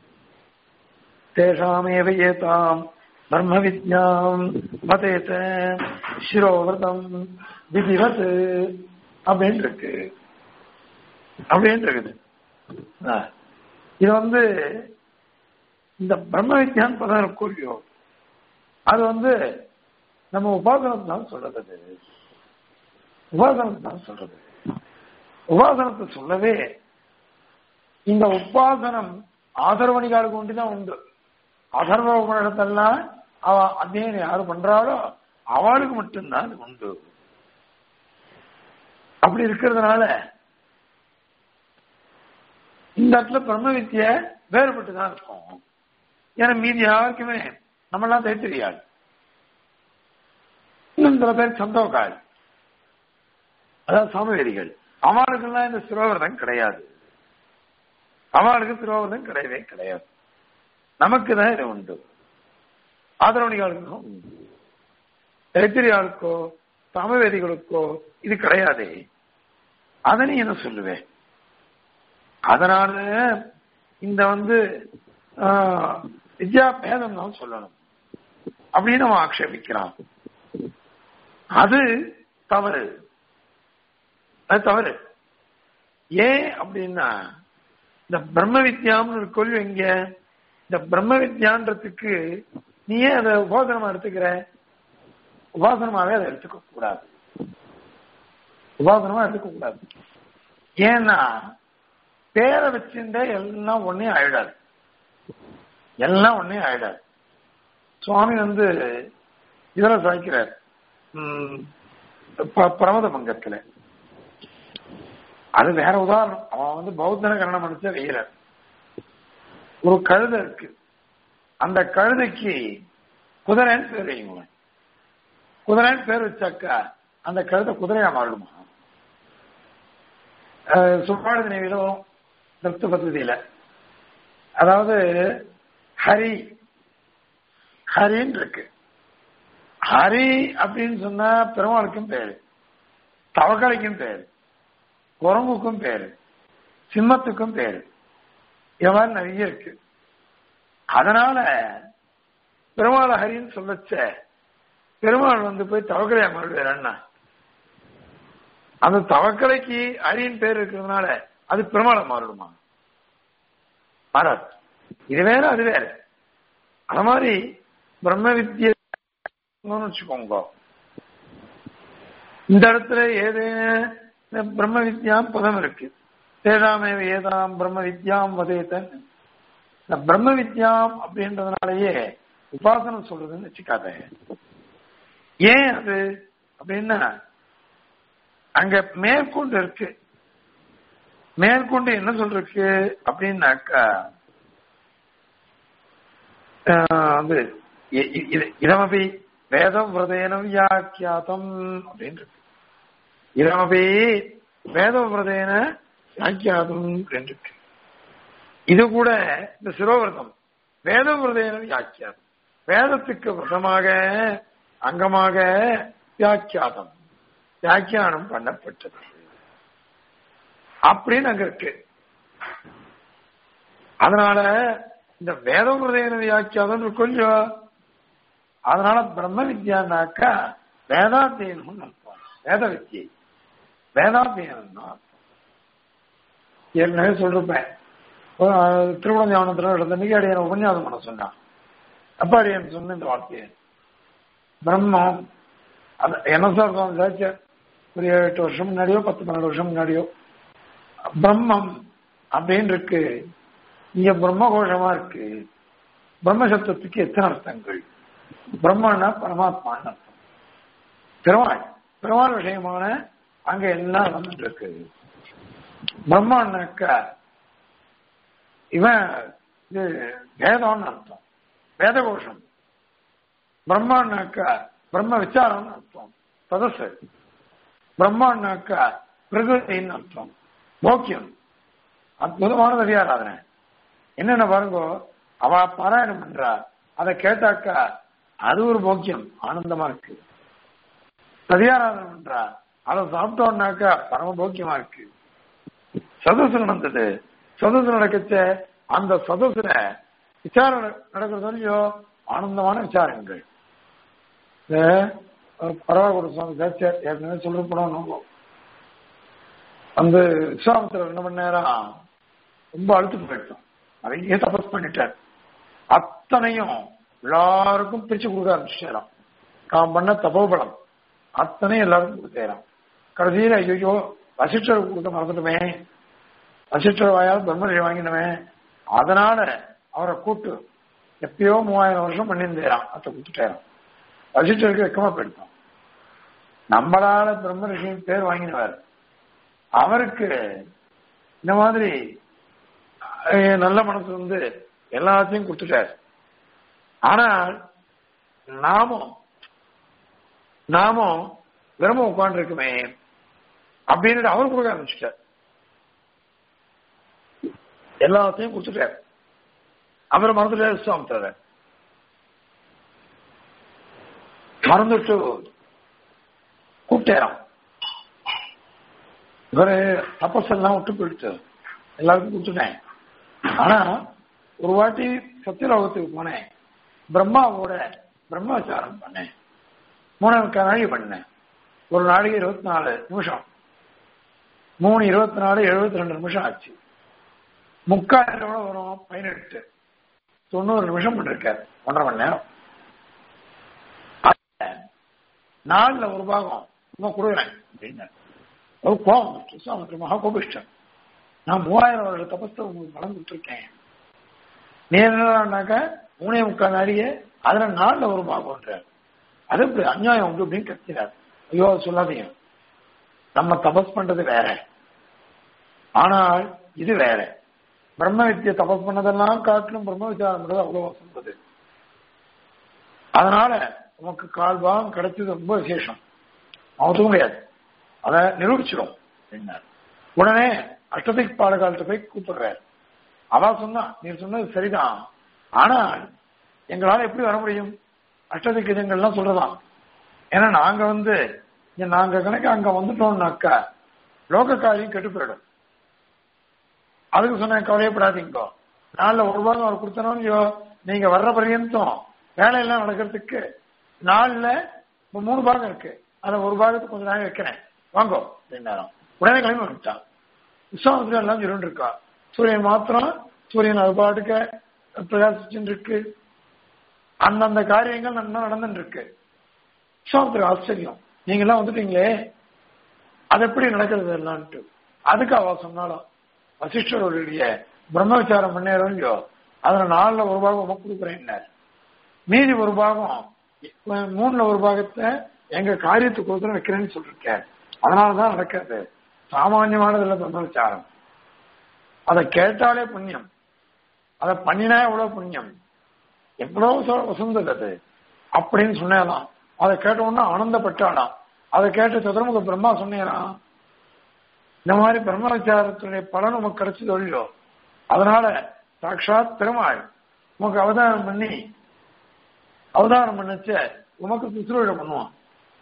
தேஷாமேவ ஏதாம் பிரம்ம வித்யாம் மதேத சிரோவிரதம் விதிவத் அப்படின்னு இருக்கு அப்படின்னு இருக்குது ஆ. இது வந்து இந்த பிரம்ம வித்யான் பதம் இருக்கோ அது வந்து நம்ம உபாசனம் தான் சொல்றது அது. உபாசனம் தான் சொல்றது உபாசனத்தை சொல்லவே இந்த உபாசனம் ஆதரவணிகாலுக்கு ஒண்டிதான் உண்டு அதர்வ உபநிடத்தெல்லாம் அவ அத்தியனம் யாரு பண்றாளோ அவளுக்கு மட்டும்தான் அது உண்டு அப்படி இருக்கிறதுனால இந்த இடத்துல பிரம்ம வித்திய வேறுபட்டு தான் இருக்கும் ஏன்னா மீதி யாருக்குமே நம்மளாம் தெரிய தெரியாது இன்னும் சில பேர் சந்தோகால் அதாவது சாமவேதிகள் அவளுக்கெல்லாம் இந்த சிரோவர்தம் கிடையாது அவளுக்கு சிரோவர்தம் கிடையவே கிடையாது நமக்கு தான் இது உண்டு ஆதரவணிகளுக்கு தான் உண்டு தைத்திரியாளுக்கோ சாமவேதிகளுக்கோ இது கிடையாது அதை நீ என்ன சொல்லுவேன் அதனால இந்த வந்து ஆஹ், வித்யா பேதம் தான் சொல்லணும் அப்படின்னு அவன் ஆக்ஷேபிக்கிறான் அது தவறு அது தவறு ஏன் அப்படின்னா இந்த பிரம்ம வித்யாம்னு ஒரு கொள்கை எங்க இந்த பிரம்ம வித்யான்றதுக்கு நீ ஏன் அதை உபாசனமா எடுத்துக்கிற உபாசனமாவே அதை எடுத்துக்க கூடாது உபாசனமா எடுத்துக்க கூடாது ஏன்னா பேரை வச்சுட்டே எல்லாம் ஒன்னே ஆயிடாது எல்லாம் ஒன்னே ஆயிடாது சுவாமி வந்து இதுல சாய்க்கிறார் உம், ப- பிரமத மங்கத்துல அது வேற உதாரணம் அவன் வந்து பௌத்தன கரணம் அடிச்ச வீரர் ஒரு கழுதை இருக்கு அந்த கழுதைக்கு குதிரைன்னு பேர் வைங்க குதிரைன்னு பேர் வச்சாக்கா அந்த கழுதை குதிரையா மாறிடுமா சுப்பாடு நினைவிலும் நிறுத்த பദ്ധதியில அதாவது ஹரி ஹரின்னு இருக்கு ஹரி அப்படின்னு சொன்னா பெருமாளுக்கும் பேரு தவக்கலைக்கும் பேரு குரங்குக்கும் பேரு சிம்மத்துக்கும் பேரு இது மாதிரி நிறைய இருக்கு அதனால பெருமாள் ஹரின்னு சொல்லச்ச பெருமாள் வந்து போய் தவக்கலையா மாறுவார் அந்த தவக்கலைக்கு ஹரியின் பேர் இருக்கிறதுனால அது பெருமாளை மாறிடுமா மாறாது இது வேற அது வேற அது மாதிரி பிரம்ம வித்யை வச்சுக்கோங்க இந்த இடத்துல ஏதேனும் பிரம்ம வித்யாம் பதம் இருக்கு தேதாமே ஏதாம் பிரம்ம வித்யாம் வதேதன் இந்த பிரம்ம வித்யாம் அப்படின்றதுனாலயே உபாசனம் சொல்றதுன்னு வச்சுக்காத ஏன் அது அப்படின்னா அங்க மேற்கொண்டு இருக்கு மேற்கொண்டு என்ன சொல்றதுக்கு அப்படின்னாக்கா ஆஹ் வந்து இ- இ- இது- இதமபி வேதம் விரதேனம் வியாக்கியாதம் அப்படின்னு இருக்கு இதமபி வேதம் விரதேன வியாக்கியாதம் அப்படின்னு இருக்கு இது கூட இந்த சிரோவிரதம் வேத விரதேன வியாக்கியாதம் வேதத்துக்கு விரதமாக அங்கமாக வியாக்கியாதம் வியாக்கியானம் பண்ணப்பட்டது அப்படின்னு அங்க இருக்கு அதனால இந்த வேத விரதேன வியாக்கியாதம் கொஞ்சம் அதனால பிரம்ம வித்யானாக்கா வேதாத்தியனம் அர்த்தம் வேத வித்தியை வேதாத்தியனம் தான் அர்த்தம். ஏற்கனவே சொல்லிருப்பேன் திருவண்ண ஞானத்தில் இடத்தன்னைக்கு அடியன் உபன்யாசம் பண்ண சொன்னான் அப்ப அடியன் சொன்ன இந்த வார்த்தையை பிரம்மம் அது என்ன சார் சாச்சு ஒரு ஏழு எட்டு வருஷம் முன்னாடியோ பத்து பன்னெண்டு வருஷம் முன்னாடியோ பிரம்மம் அப்படின்னு இருக்கு இங்க பிரம்ம கோஷமா இருக்கு பிரம்ம சப்தத்துக்கு எத்தனை அர்த்தங்கள் பிரம்மன்னா பரமாத்மான்னு அர்த்தம் பெருமாள் பெருமாள் விஷயமான அங்க எல்லாம் வந்துட்டு இருக்கு பிரம்மான்னாக்கா இவன் இது வேதம்னு அர்த்தம் வேத கோஷம் பிரம்மான்னாக்கா பிரம்ம விசாரம்னு அர்த்தம் சதசு பிரம்மான்னாக்கா பிரகிருதின்னு அர்த்தம் போக்கியம் அற்புதமான தவியாராதனை என்னென்ன பாருங்க அவ பாராயணம் பண்றா அதை கேட்டாக்கா அது ஒரு போக்கியம் ஆனந்தமா இருக்கு சதியாராதனை பண்றா அதை சாப்பிட்டோம்னாக்கா பரம போக்கியமா இருக்கு சதசு நடந்தது சதசு நடக்கச்ச அந்த சதசுல விசாரணை நடக்கிறது இல்லையோ ஆனந்தமான விசாரங்கள் பரவாயில்ல சுவாமி சாட்சியார் ஏற்கனவே சொல்ற போனோம் அந்த விஸ்வாமத்தில் என்ன பண்ணாரா ரொம்ப அழுத்து போயிட்டோம் நிறைய தபஸ் பண்ணிட்டார் அத்தனையும் எல்லாருக்கும் பிரிச்சு கொடுக்க ஆரம்பிச்சிட்டாராம் தான் பண்ண தபோபலம் அத்தனையும் எல்லாருக்கும் கொடுத்தாராம் கடைசியில் ஐயோ வசிஷ்டர் கொடுக்க மறந்துட்டுமே வசிஷ்டர் வாயால் பிரம்மரை வாங்கினவே அதனால அவரை கூட்டு எப்பயோ மூவாயிரம் வருஷம் பண்ணியிருந்தேராம் அதை கொடுத்துட்டாராம் வசிஷ்டருக்கு வெக்கமா போயிட்டோம் நம்மளால பிரம்ம ரிஷியின் பேர் வாங்கினவர் அவருக்கு இந்த மாதிரி நல்ல மனசு வந்து எல்லாத்தையும் கொடுத்துட்டார் ஆனால் நாமும் நாமும் விரும்ப உட்கார்ந்து இருக்குமே அப்படின்னு அவர் கொடுக்க ஆரம்பிச்சுட்டார் எல்லாத்தையும் கொடுத்துட்டார் அவர் மறந்துட்டார் சுவாமித்தார மறந்துட்டு கூப்பிட்டேராம் இவரு தப்பசெல்லாம் விட்டு போயிடுச்சு எல்லாருக்கும் கொடுத்துட்டேன் ஆனா ஒரு வாட்டி சத்தியலோகத்துக்கு போனேன் பிரம்மாவோட பிரம்மச்சாரம் பண்ணேன் மூணு நாளைக்கு பண்ணேன் ஒரு நாளைக்கு இருபத்தி நாலு நிமிஷம் மூணு இருபத்தி நாலு எழுபத்தி ரெண்டு நிமிஷம் ஆச்சு முக்காயிரம் வரும் பதினெட்டு தொண்ணூறு நிமிஷம் பண்ணிருக்காரு ஒன்றரை மணி நேரம் நாலுல ஒரு பாகம் இன்னும் கொடுக்குறேன் அப்படின்னு கோபம் மகா கோபிஷ்டன் நான் மூவாயிரம் வருட தபஸ்தை உங்களுக்கு பலம் கொடுத்துருக்கேன் நேரனாக்க மூணே முக்கால் நாளிகை அதுல நாலுல ஒரு பாகம்ன்றார் அது இப்படி அநியாயம் உண்டு அப்படின்னு கத்தினார் ஐயோ சொல்லாதீங்க நம்ம தபஸ் பண்றது வேற ஆனால் இது வேற பிரம்ம வித்தியை தபஸ் பண்ணதெல்லாம் காட்டிலும் பிரம்ம விசாரம் பண்றது அவ்வளவு வசந்தது அதனால உனக்கு கால் பாகம் கிடைச்சது ரொம்ப விசேஷம் அவன் முடியாது அதை நிரூபிச்சிடும் அப்படின்னார் உடனே அஷ்டதிக் பாடகாலத்தை போய் கூப்பிடுறாரு அவ சொன்னா நீ சொன்னது சரிதான் ஆனால் எங்களால எப்படி வர முடியும் அஷ்டதிக் இதங்கள்லாம் சொல்றதான் ஏன்னா நாங்க வந்து நாங்க கணக்கு அங்க வந்துட்டோம்னாக்கா லோக காரியம் கெட்டு போயிடும் அதுக்கு சொன்ன கவலையப்படாதீங்க நாளில் ஒரு பாகம் அவர் கொடுத்தனோ நீங்க வர்ற பர்யந்தம் வேலையெல்லாம் நடக்கிறதுக்கு நாலுல இப்போ மூணு பாகம் இருக்கு அதில் ஒரு பாகத்துக்கு கொஞ்சம் நாள் வைக்கிறேன் வாங்கோ அப்படின்னாராம் உடனே கிளம்பி வந்துட்டான் விஸ்வாமத்துல எல்லாம் சொல்லிட்டு இருக்கா சூரியன் மாத்திரம் சூரியன் அது பாட்டுக்க பிரகாசிச்சுட்டு இருக்கு அந்தந்த காரியங்கள் நல்லா நடந்துட்டு இருக்கு விஸ்வாமத்துக்கு ஆச்சரியம் நீங்க எல்லாம் வந்துட்டீங்களே அது எப்படி நடக்கிறது எல்லாம்ட்டு அதுக்கு அவ சொன்னாலும் வசிஷ்டருடைய பிரம்ம விசாரம் பண்ணேறோம் இல்லையோ அதுல நாலுல ஒரு பாகம் உமக்கு கொடுக்குறேன் மீதி ஒரு பாகம் மூணுல ஒரு பாகத்தை எங்க காரியத்துக்கு கொடுத்து வைக்கிறேன்னு சொல்லிருக்கேன் அதனாலதான் நடக்காது சாமானியமானது இல்லை பிரம்ம விசாரம் அதை கேட்டாலே புண்ணியம் அதை பண்ணினா எவ்வளவு புண்ணியம் எவ்வளவு வசந்தது அது அப்படின்னு சொன்னேலாம் அதை கேட்ட உடனே ஆனந்தப்பட்டாலாம் அதை கேட்ட சதுரமுக பிரம்மா சொன்னேலாம் இந்த மாதிரி பிரம்ம விசாரத்துடைய பலன் உமக்கு கிடைச்சது ஒழியோ அதனால சாட்சாத் பெருமாள் உமக்கு அவதாரம் பண்ணி அவதாரம் பண்ணச்ச உமக்கு சுசுரூழ பண்ணுவான்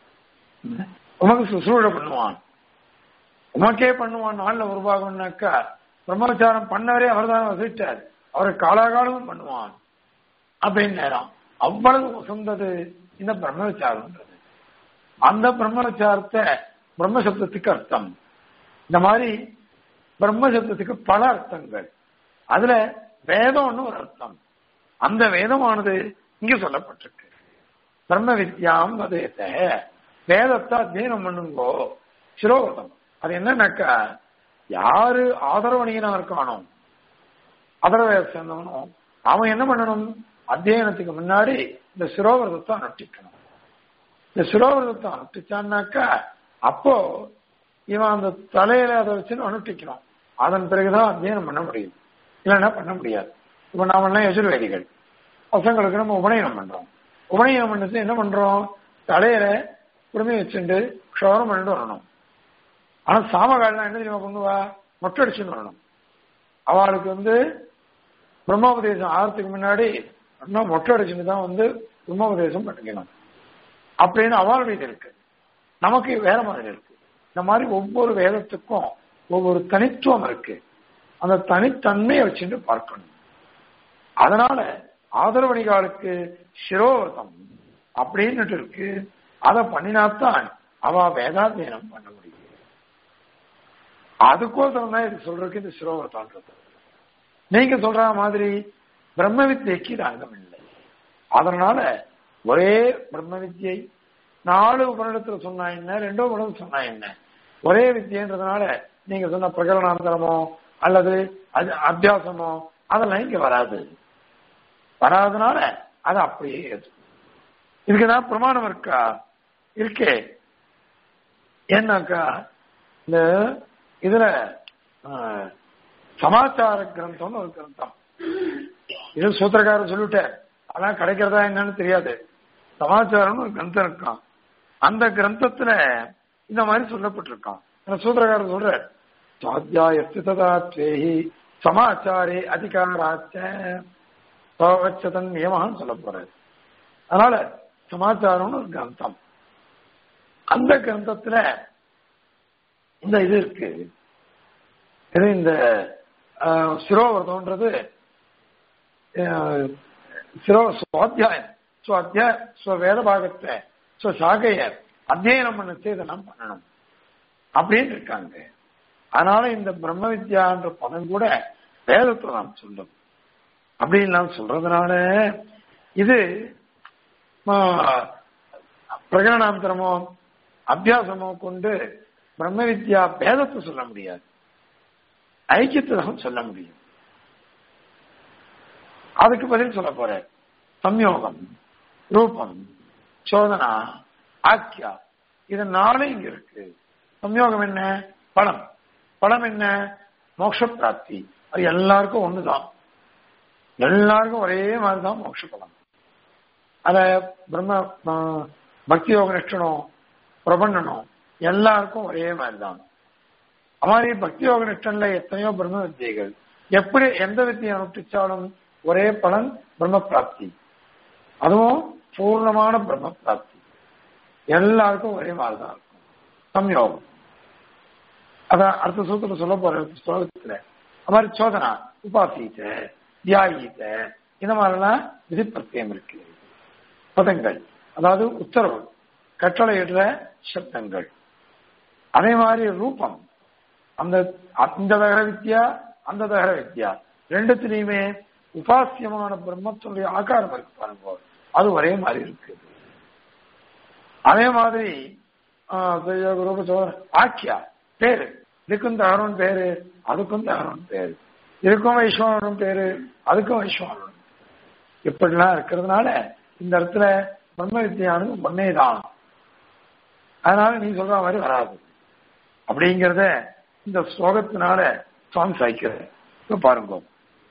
உமக்கு சுசுரூழ பண்ணுவான் உமக்கே பண்ணுவான் நாளில் ஒரு பாகம்னாக்கா பிரம்மச்சாரம் பண்ணவரே அவர் தான் வசிட்டார் அவரை காலாகாலமும் பண்ணுவான் அப்படின்னு நேரம் அவ்வளவு உசந்தது இந்த பிரம்மவிச்சாரம்ன்றது அந்த பிரம்மவிச்சாரத்தை பிரம்மசப்தத்துக்கு அர்த்தம் இந்த மாதிரி பிரம்மசப்தத்துக்கு பல அர்த்தங்கள் அதுல வேதம்னு ஒரு அர்த்தம் அந்த வேதமானது இங்க சொல்லப்பட்டிருக்கு பிரம்ம வித்யாம் வதேத்த வேதத்தை அத்தியனம் பண்ணுங்கோ சிரோவதம் அது என்னன்னாக்கா யாரு ஆதரவணியனா இருக்கானோ அதரவேத சேர்ந்தவனும் அவன் என்ன பண்ணணும் அத்தியனத்துக்கு முன்னாடி இந்த சிரோவிரதத்தை அனுஷ்டிக்கணும் இந்த சிரோவிரதத்தை அனுஷ்டிச்சான்னாக்கா அப்போ இவன் அந்த தலையில அதை வச்சு அனுஷ்டிக்கணும் அதன் பிறகுதான் அத்தியனம் பண்ண முடியும் இல்லைன்னா பண்ண முடியாது இப்ப நாமெல்லாம் எதிர்வேதிகள் பசங்களுக்கு நம்ம உபநயனம் பண்றோம் உபநயனம் பண்ணது என்ன பண்றோம் தலையில குடுமி வச்சுட்டு க்ஷோரம் பண்ணிட்டு வரணும் ஆனா சாமகாலம் என்ன தெரியுமா பண்ணுவா மொட்டை அடிச்சுன்னு வரணும் அவளுக்கு வந்து பிரம்மோபதேசம் ஆகிறதுக்கு முன்னாடி இன்னும் மொட்டை அடிச்சுட்டு தான் வந்து பிரம்மோபதேசம் பண்ணிக்கணும் அப்படின்னு அவளுடைய இருக்கு நமக்கு வேற மாதிரி இருக்கு இந்த மாதிரி ஒவ்வொரு வேதத்துக்கும் ஒவ்வொரு தனித்துவம் இருக்கு அந்த தனித்தன்மையை வச்சுட்டு பார்க்கணும் அதனால ஆதரவணிகாலுக்கு சிரோவதம் அப்படின்னுட்டு இருக்கு அதை பண்ணினாத்தான் அவ வேதாத்தியனம் பண்ண முடியும் அதுக்கோசரம் தான் இது சொல்றதுக்கு இந்த சிரோவர்த்தான்றது நீங்க சொல்ற மாதிரி பிரம்ம வித்யக்கு இது அங்கம் இல்லை அதனால ஒரே பிரம்ம வித்யை நாலு உபநிடத்துல சொன்னா என்ன ரெண்டோ உபநிடத்துல சொன்னா என்ன ஒரே வித்தியன்றதுனால நீங்க சொன்ன பிரகரணாந்தரமோ அல்லது அது அபியாசமோ அதெல்லாம் இங்க வராது வராதனால அது அப்படியே ஏது இதுக்குதான் பிரமாணம் இருக்கா இருக்கே ஏன்னாக்கா இந்த இதுல சமாச்சார கிரந்தம்னு ஒரு கிரந்தம் இது சூத்திரக்காரர் சொல்லிட்டார் ஆனா கிடைக்கிறதா என்னன்னு தெரியாது சமாச்சாரம்னு ஒரு கிரந்தம் இருக்கான் அந்த கிரந்தத்துல இந்த மாதிரி சொல்லப்பட்டிருக்கான் சூத்திரக்காரர் சொல்ற சுவாத்தியாயத்து ததா தேஹி சமாச்சாரே அதிகாராச்ச பவச்சதன் நியமான்னு சொல்ல போறாரு அதனால சமாச்சாரம்னு ஒரு கிரந்தம் அந்த கிரந்தத்துல இந்த இது இருக்கு இது இந்த சிரோவர்தம்ன்றது சிரோ சுவாத்தியாயம் சுவாத்தியாய வேத பாகத்தை சாகைய அத்தியனம் பண்ண இதெல்லாம் பண்ணணும் அப்படின்னு இருக்காங்க அதனால இந்த பிரம்ம வித்யான்ற பதம் கூட வேதத்தை நாம் சொல்லும் அப்படின்னு நாம் சொல்றதுனால இது பிரகடனாந்தரமோ அபியாசமோ கொண்டு பிரம்ம வித்யா பேதத்தை சொல்ல முடியாது ஐக்கியத்தை தான் சொல்ல முடியும் அதுக்கு பதில் சொல்ல போற சம்யோகம் ரூபம் சோதனா ஆக்கியா இது நாளும் இங்க இருக்கு சம்யோகம் என்ன பலம் பலம் என்ன மோட்ச பிராப்தி அது எல்லாருக்கும் ஒண்ணுதான் எல்லாருக்கும் ஒரே மாதிரிதான் மோட்ச பலம் அத பிரம்ம பக்தி யோக நிஷ்டனும் பிரபண்ணனும் எல்லாருக்கும் ஒரே மாதிரிதான் மாதிரி பக்தி யோக நிஷ்டன்ல எத்தனையோ பிரம்ம வித்தியைகள் எப்படி எந்த வித்தியை அனுஷ்டிச்சாலும் ஒரே பலன் பிரம்ம பிராப்தி அதுவும் பூர்ணமான பிரம்ம பிராப்தி எல்லாருக்கும் ஒரே மாதிரிதான் இருக்கும் சம்யோகம் அதான் அடுத்த சூத்திரம் சொல்ல போற ஸ்லோகத்துல அது மாதிரி சோதனா உபாசித்த தியாகித்த இந்த மாதிரிலாம் விதி பிரத்தியம் இருக்கு பதங்கள் அதாவது உத்தரவு கட்டளையிடுற சப்தங்கள் அதே மாதிரி ரூபம் அந்த அந்த தகர வித்யா அந்த தகர வித்யா ரெண்டுத்திலையுமே உபாசியமான பிரம்மத்தினுடைய ஆகாரம் இருக்கு பாருங்க அது ஒரே மாதிரி இருக்கு அதே மாதிரி ரூப சோதனை ஆக்கியா பேரு இதுக்கும் தகரம் பேரு அதுக்கும் தகரம் பேரு இதுக்கும் வைஸ்வரனும் பேரு அதுக்கும் வைஸ்வரனும் இப்படிலாம் இருக்கிறதுனால இந்த இடத்துல பிரம்ம வித்தியானது ஒன்னே தான் அதனால நீ சொல்ற மாதிரி வராது அப்படிங்கிறத இந்த ஸ்லோகத்தினால சுவாமி சாய்க்கிற இப்ப பாருங்க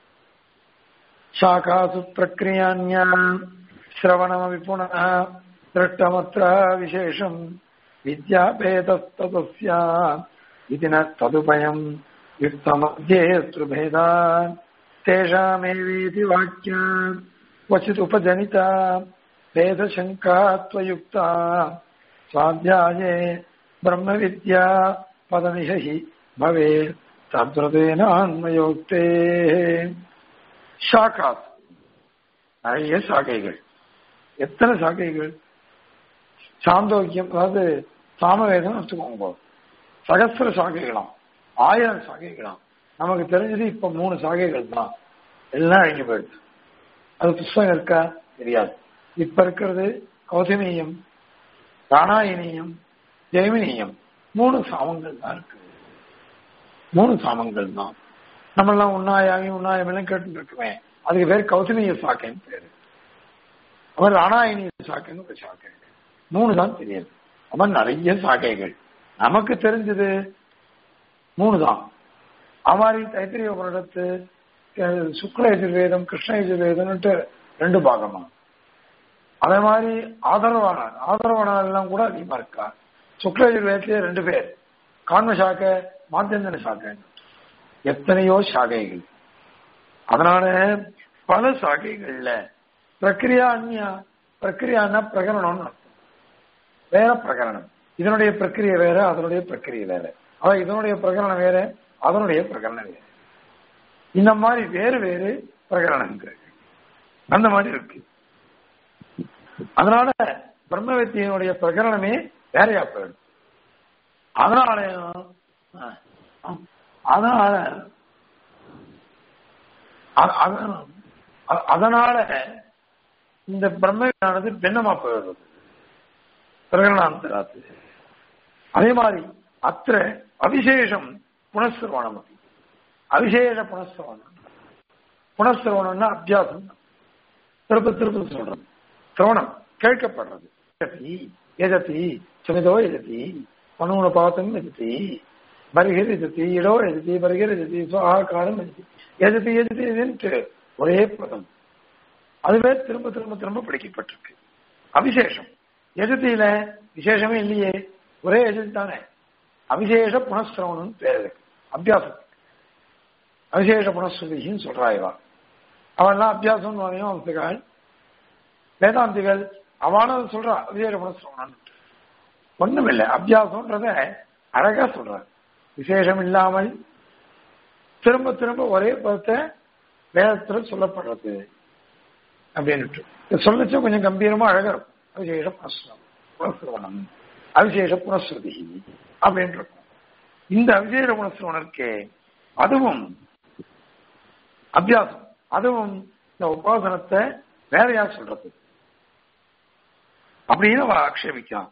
சாகாசு பிரக்ரியாண்யாம் சிரவணமபி புனः திருஷ்டமத்ர விசேஷம் வித்யாபேதஸ்ததஸ்யா इति न तदुपयम् युक्तमध्येस्तृभेदान् तेषामेवीति वाक्यात् क्वचित् उपजनिता भेदशङ्का त्वयुक्ता स्वाध्याये ब्रह्मविद्या पदमिह हि भवेत् தத்ரதேனான்மயோக்தே ஷாக்காத் நிறைய சாகைகள் எத்தனை சாகைகள் சாந்தோக்கியம் அதாவது சாமவேதம் எடுத்துக்கோங்க சகசிர சாகைகளாம் ஆயிரம் சாகைகளாம் நமக்கு தெரிஞ்சது இப்ப மூணு சாகைகள் தான் எல்லாம் அழிஞ்சு போயிடுது அது புஸ்தகம் இருக்கா தெரியாது இப்ப இருக்கிறது கௌதமீயம் ராணாயணியம் ஜெயமினியம் மூணு சாமங்கள் தான் இருக்கு மூணு சாமங்கள் தான் நம்ம எல்லாம் உண்ணாயாமி உண்ணாயம் எல்லாம் கேட்டு இருக்குமே அதுக்கு பேர் கௌதமிய சாக்கைன்னு பேரு அவர் ராணாயணிய சாக்கைன்னு ஒரு சாக்கை மூணு தான் தெரியாது அவன் நிறைய சாக்கைகள் நமக்கு தெரிஞ்சது மூணு தான் அவாரி தைத்திரிய உபனிடத்து சுக்ல எஜுர்வேதம் கிருஷ்ண எஜுர்வேதம்னுட்டு ரெண்டு பாகமா அதே மாதிரி ஆதரவானார் ஆதரவானார் எல்லாம் கூட அதிகமா இருக்கா சுக்ல எஜுர்வேதத்திலே ரெண்டு பேர் கான்ம சாக்கை மாத்தியந்தன சாக்கை எத்தனையோ சாகைகள் அதனால பல சாகைகள்ல பிரக்கிரியா அந்நியா பிரக்கிரியான்னா பிரகரணம்னு அர்த்தம் வேற பிரகரணம் இதனுடைய பிரக்கிரிய வேற அதனுடைய பிரக்கிரிய வேற அவ இதனுடைய பிரகரணம் வேற அதனுடைய பிரகரணம் வேற இந்த மாதிரி வேறு வேறு பிரகரணங்கள் அந்த மாதிரி இருக்கு அதனால பிரம்ம வித்தியினுடைய பிரகரணமே வேறையா போயிடும் அதனால அஹ், அதனால அ- அத- அ- அதனால இந்த பிரம்மனானது பின்னமா போயிடுறது பிரகரணாந்தராத்து அதே மாதிரி அத்த அவிசேஷம் புனஸ்திரவணம் அப்படி அவிசேஷ புனஸ்திரவணம் புனஸ்திரவணம்னா அபியாசம் திருப்ப திருப்ப சொல்றது சிரவணம் கேட்கப்படுறது எஜதி, எஜதி சுமிதோ எஜதி மனோன பாத்தம் எஜதி வருகிற எஜதி இடோ எஜதி வருகிற எஜதி சுவா காலம் எஜதி எஜதி எஜதி எஜன்ட்டு ஒரே பதம் அதுவே திரும்ப திரும்ப திரும்ப படிக்கப்பட்டிருக்கு அவிசேஷம் எஜத்தியில விசேஷமே இல்லையே ஒரே எஜதி தானே அவிசேஷ புனஸ்திரவணம் பேர் இருக்கு அபியாசம் அவிசேஷ புனஸ்ருதின்னு சொல்றா இவா அவெல்லாம் அபியாசம் வரையும் அவசுகள் வேதாந்திகள் அவனும் சொல்றா அவிசேஷ புனஸ்திரவணம் ஒண்ணும் இல்லை அபியாசம்ன்றத அழகா சொல்றார் விசேஷம் இல்லாமல் திரும்ப திரும்ப ஒரே பதத்தை வேதத்துல சொல்லப்படுறது அப்படின்னுட்டு இது சொல்லச்சா கொஞ்சம் கம்பீரமா அழகா இருக்கும் அவிசேஷ புனஸ்திரம் புனஸ்திரவணம் அவிசேஷ புனஸ்ருதி அப்படின்ட்டு இருக்கும் இந்த அவிசேஷ புனஸ்திரவணம் இருக்கே அதுவும் அபியாசம் அதுவும் இந்த உபாசனத்தை வேறையா சொல்றது அப்படின்னு அவ ஆக்ஷேபிக்கலாம்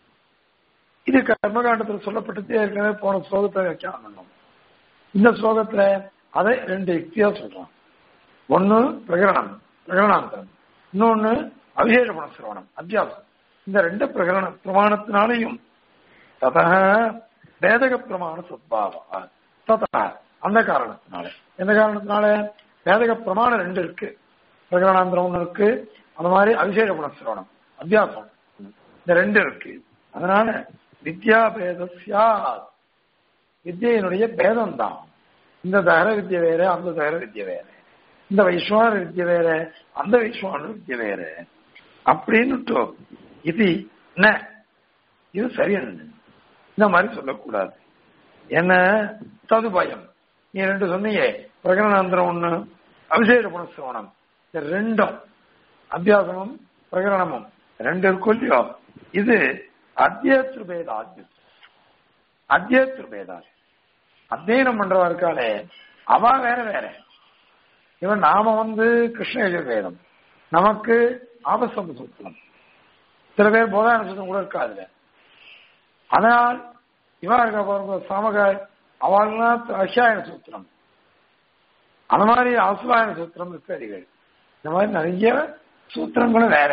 இது கர்மகாண்டத்தில் சொல்லப்பட்டது ஏற்கனவே போன ஸ்லோகத்தை வியாக்கியானம் பண்ணோம் இந்த ஸ்லோகத்துல அதை ரெண்டு யுக்தியா சொல்றான் ஒண்ணு பிரகரணம் பிரகரணாந்தரம் இன்னொன்னு அவிசேஷ குணசிரவணம் அத்தியாசம் இந்த ரெண்டு பிரகரண பிரமாணத்தினாலையும் ததா வேதக பிரமாண சத்பாவா ததா அந்த காரணத்தினால எந்த காரணத்தினால வேதக பிரமாணம் ரெண்டு இருக்கு பிரகரணாந்திரம் ஒண்ணு இருக்கு அந்த மாதிரி அவிசேஷ குணசிரவணம் அத்தியாசம் இந்த ரெண்டு இருக்கு அதனால வித்யா பேதஸ்யா வித்யினுடைய பேதம் தான் இந்த தகர வித்ய வேற அந்த தகர வித்ய வேற இந்த வைஸ்வான வித்ய வேற அந்த வைஸ்வான வித்ய வேற அப்படின்னு இது என்ன இது சரியான இந்த மாதிரி சொல்லக்கூடாது என்ன தது பயம் நீ ரெண்டு சொன்னீங்க பிரகரணாந்திரம் ஒண்ணு அபிஷேக புனஸ்தவனம் இந்த ரெண்டும் அத்தியாசமும் பிரகரணமும் ரெண்டு இருக்கும் இல்லையோ இது அத்தியத்திரு பேதாத்யம் அத்தியத்திரு பேதாது அத்தியனம் பண்றவா இருக்காளே அவ வேற வேற இவன் நாம வந்து கிருஷ்ண யஜுர்வேதம் நமக்கு ஆபசம்ப சூத்திரம் சில பேர் போதான சூத்திரம் கூட இருக்காதுல ஆனால் இவா இருக்கா பாருங்க சாமக அவள்லாம் அஷாயன சூத்திரம் அந்த மாதிரி அசுவாயன சூத்திரம் இருக்கு அதிகள் இந்த மாதிரி நிறைய சூத்திரங்களும் வேற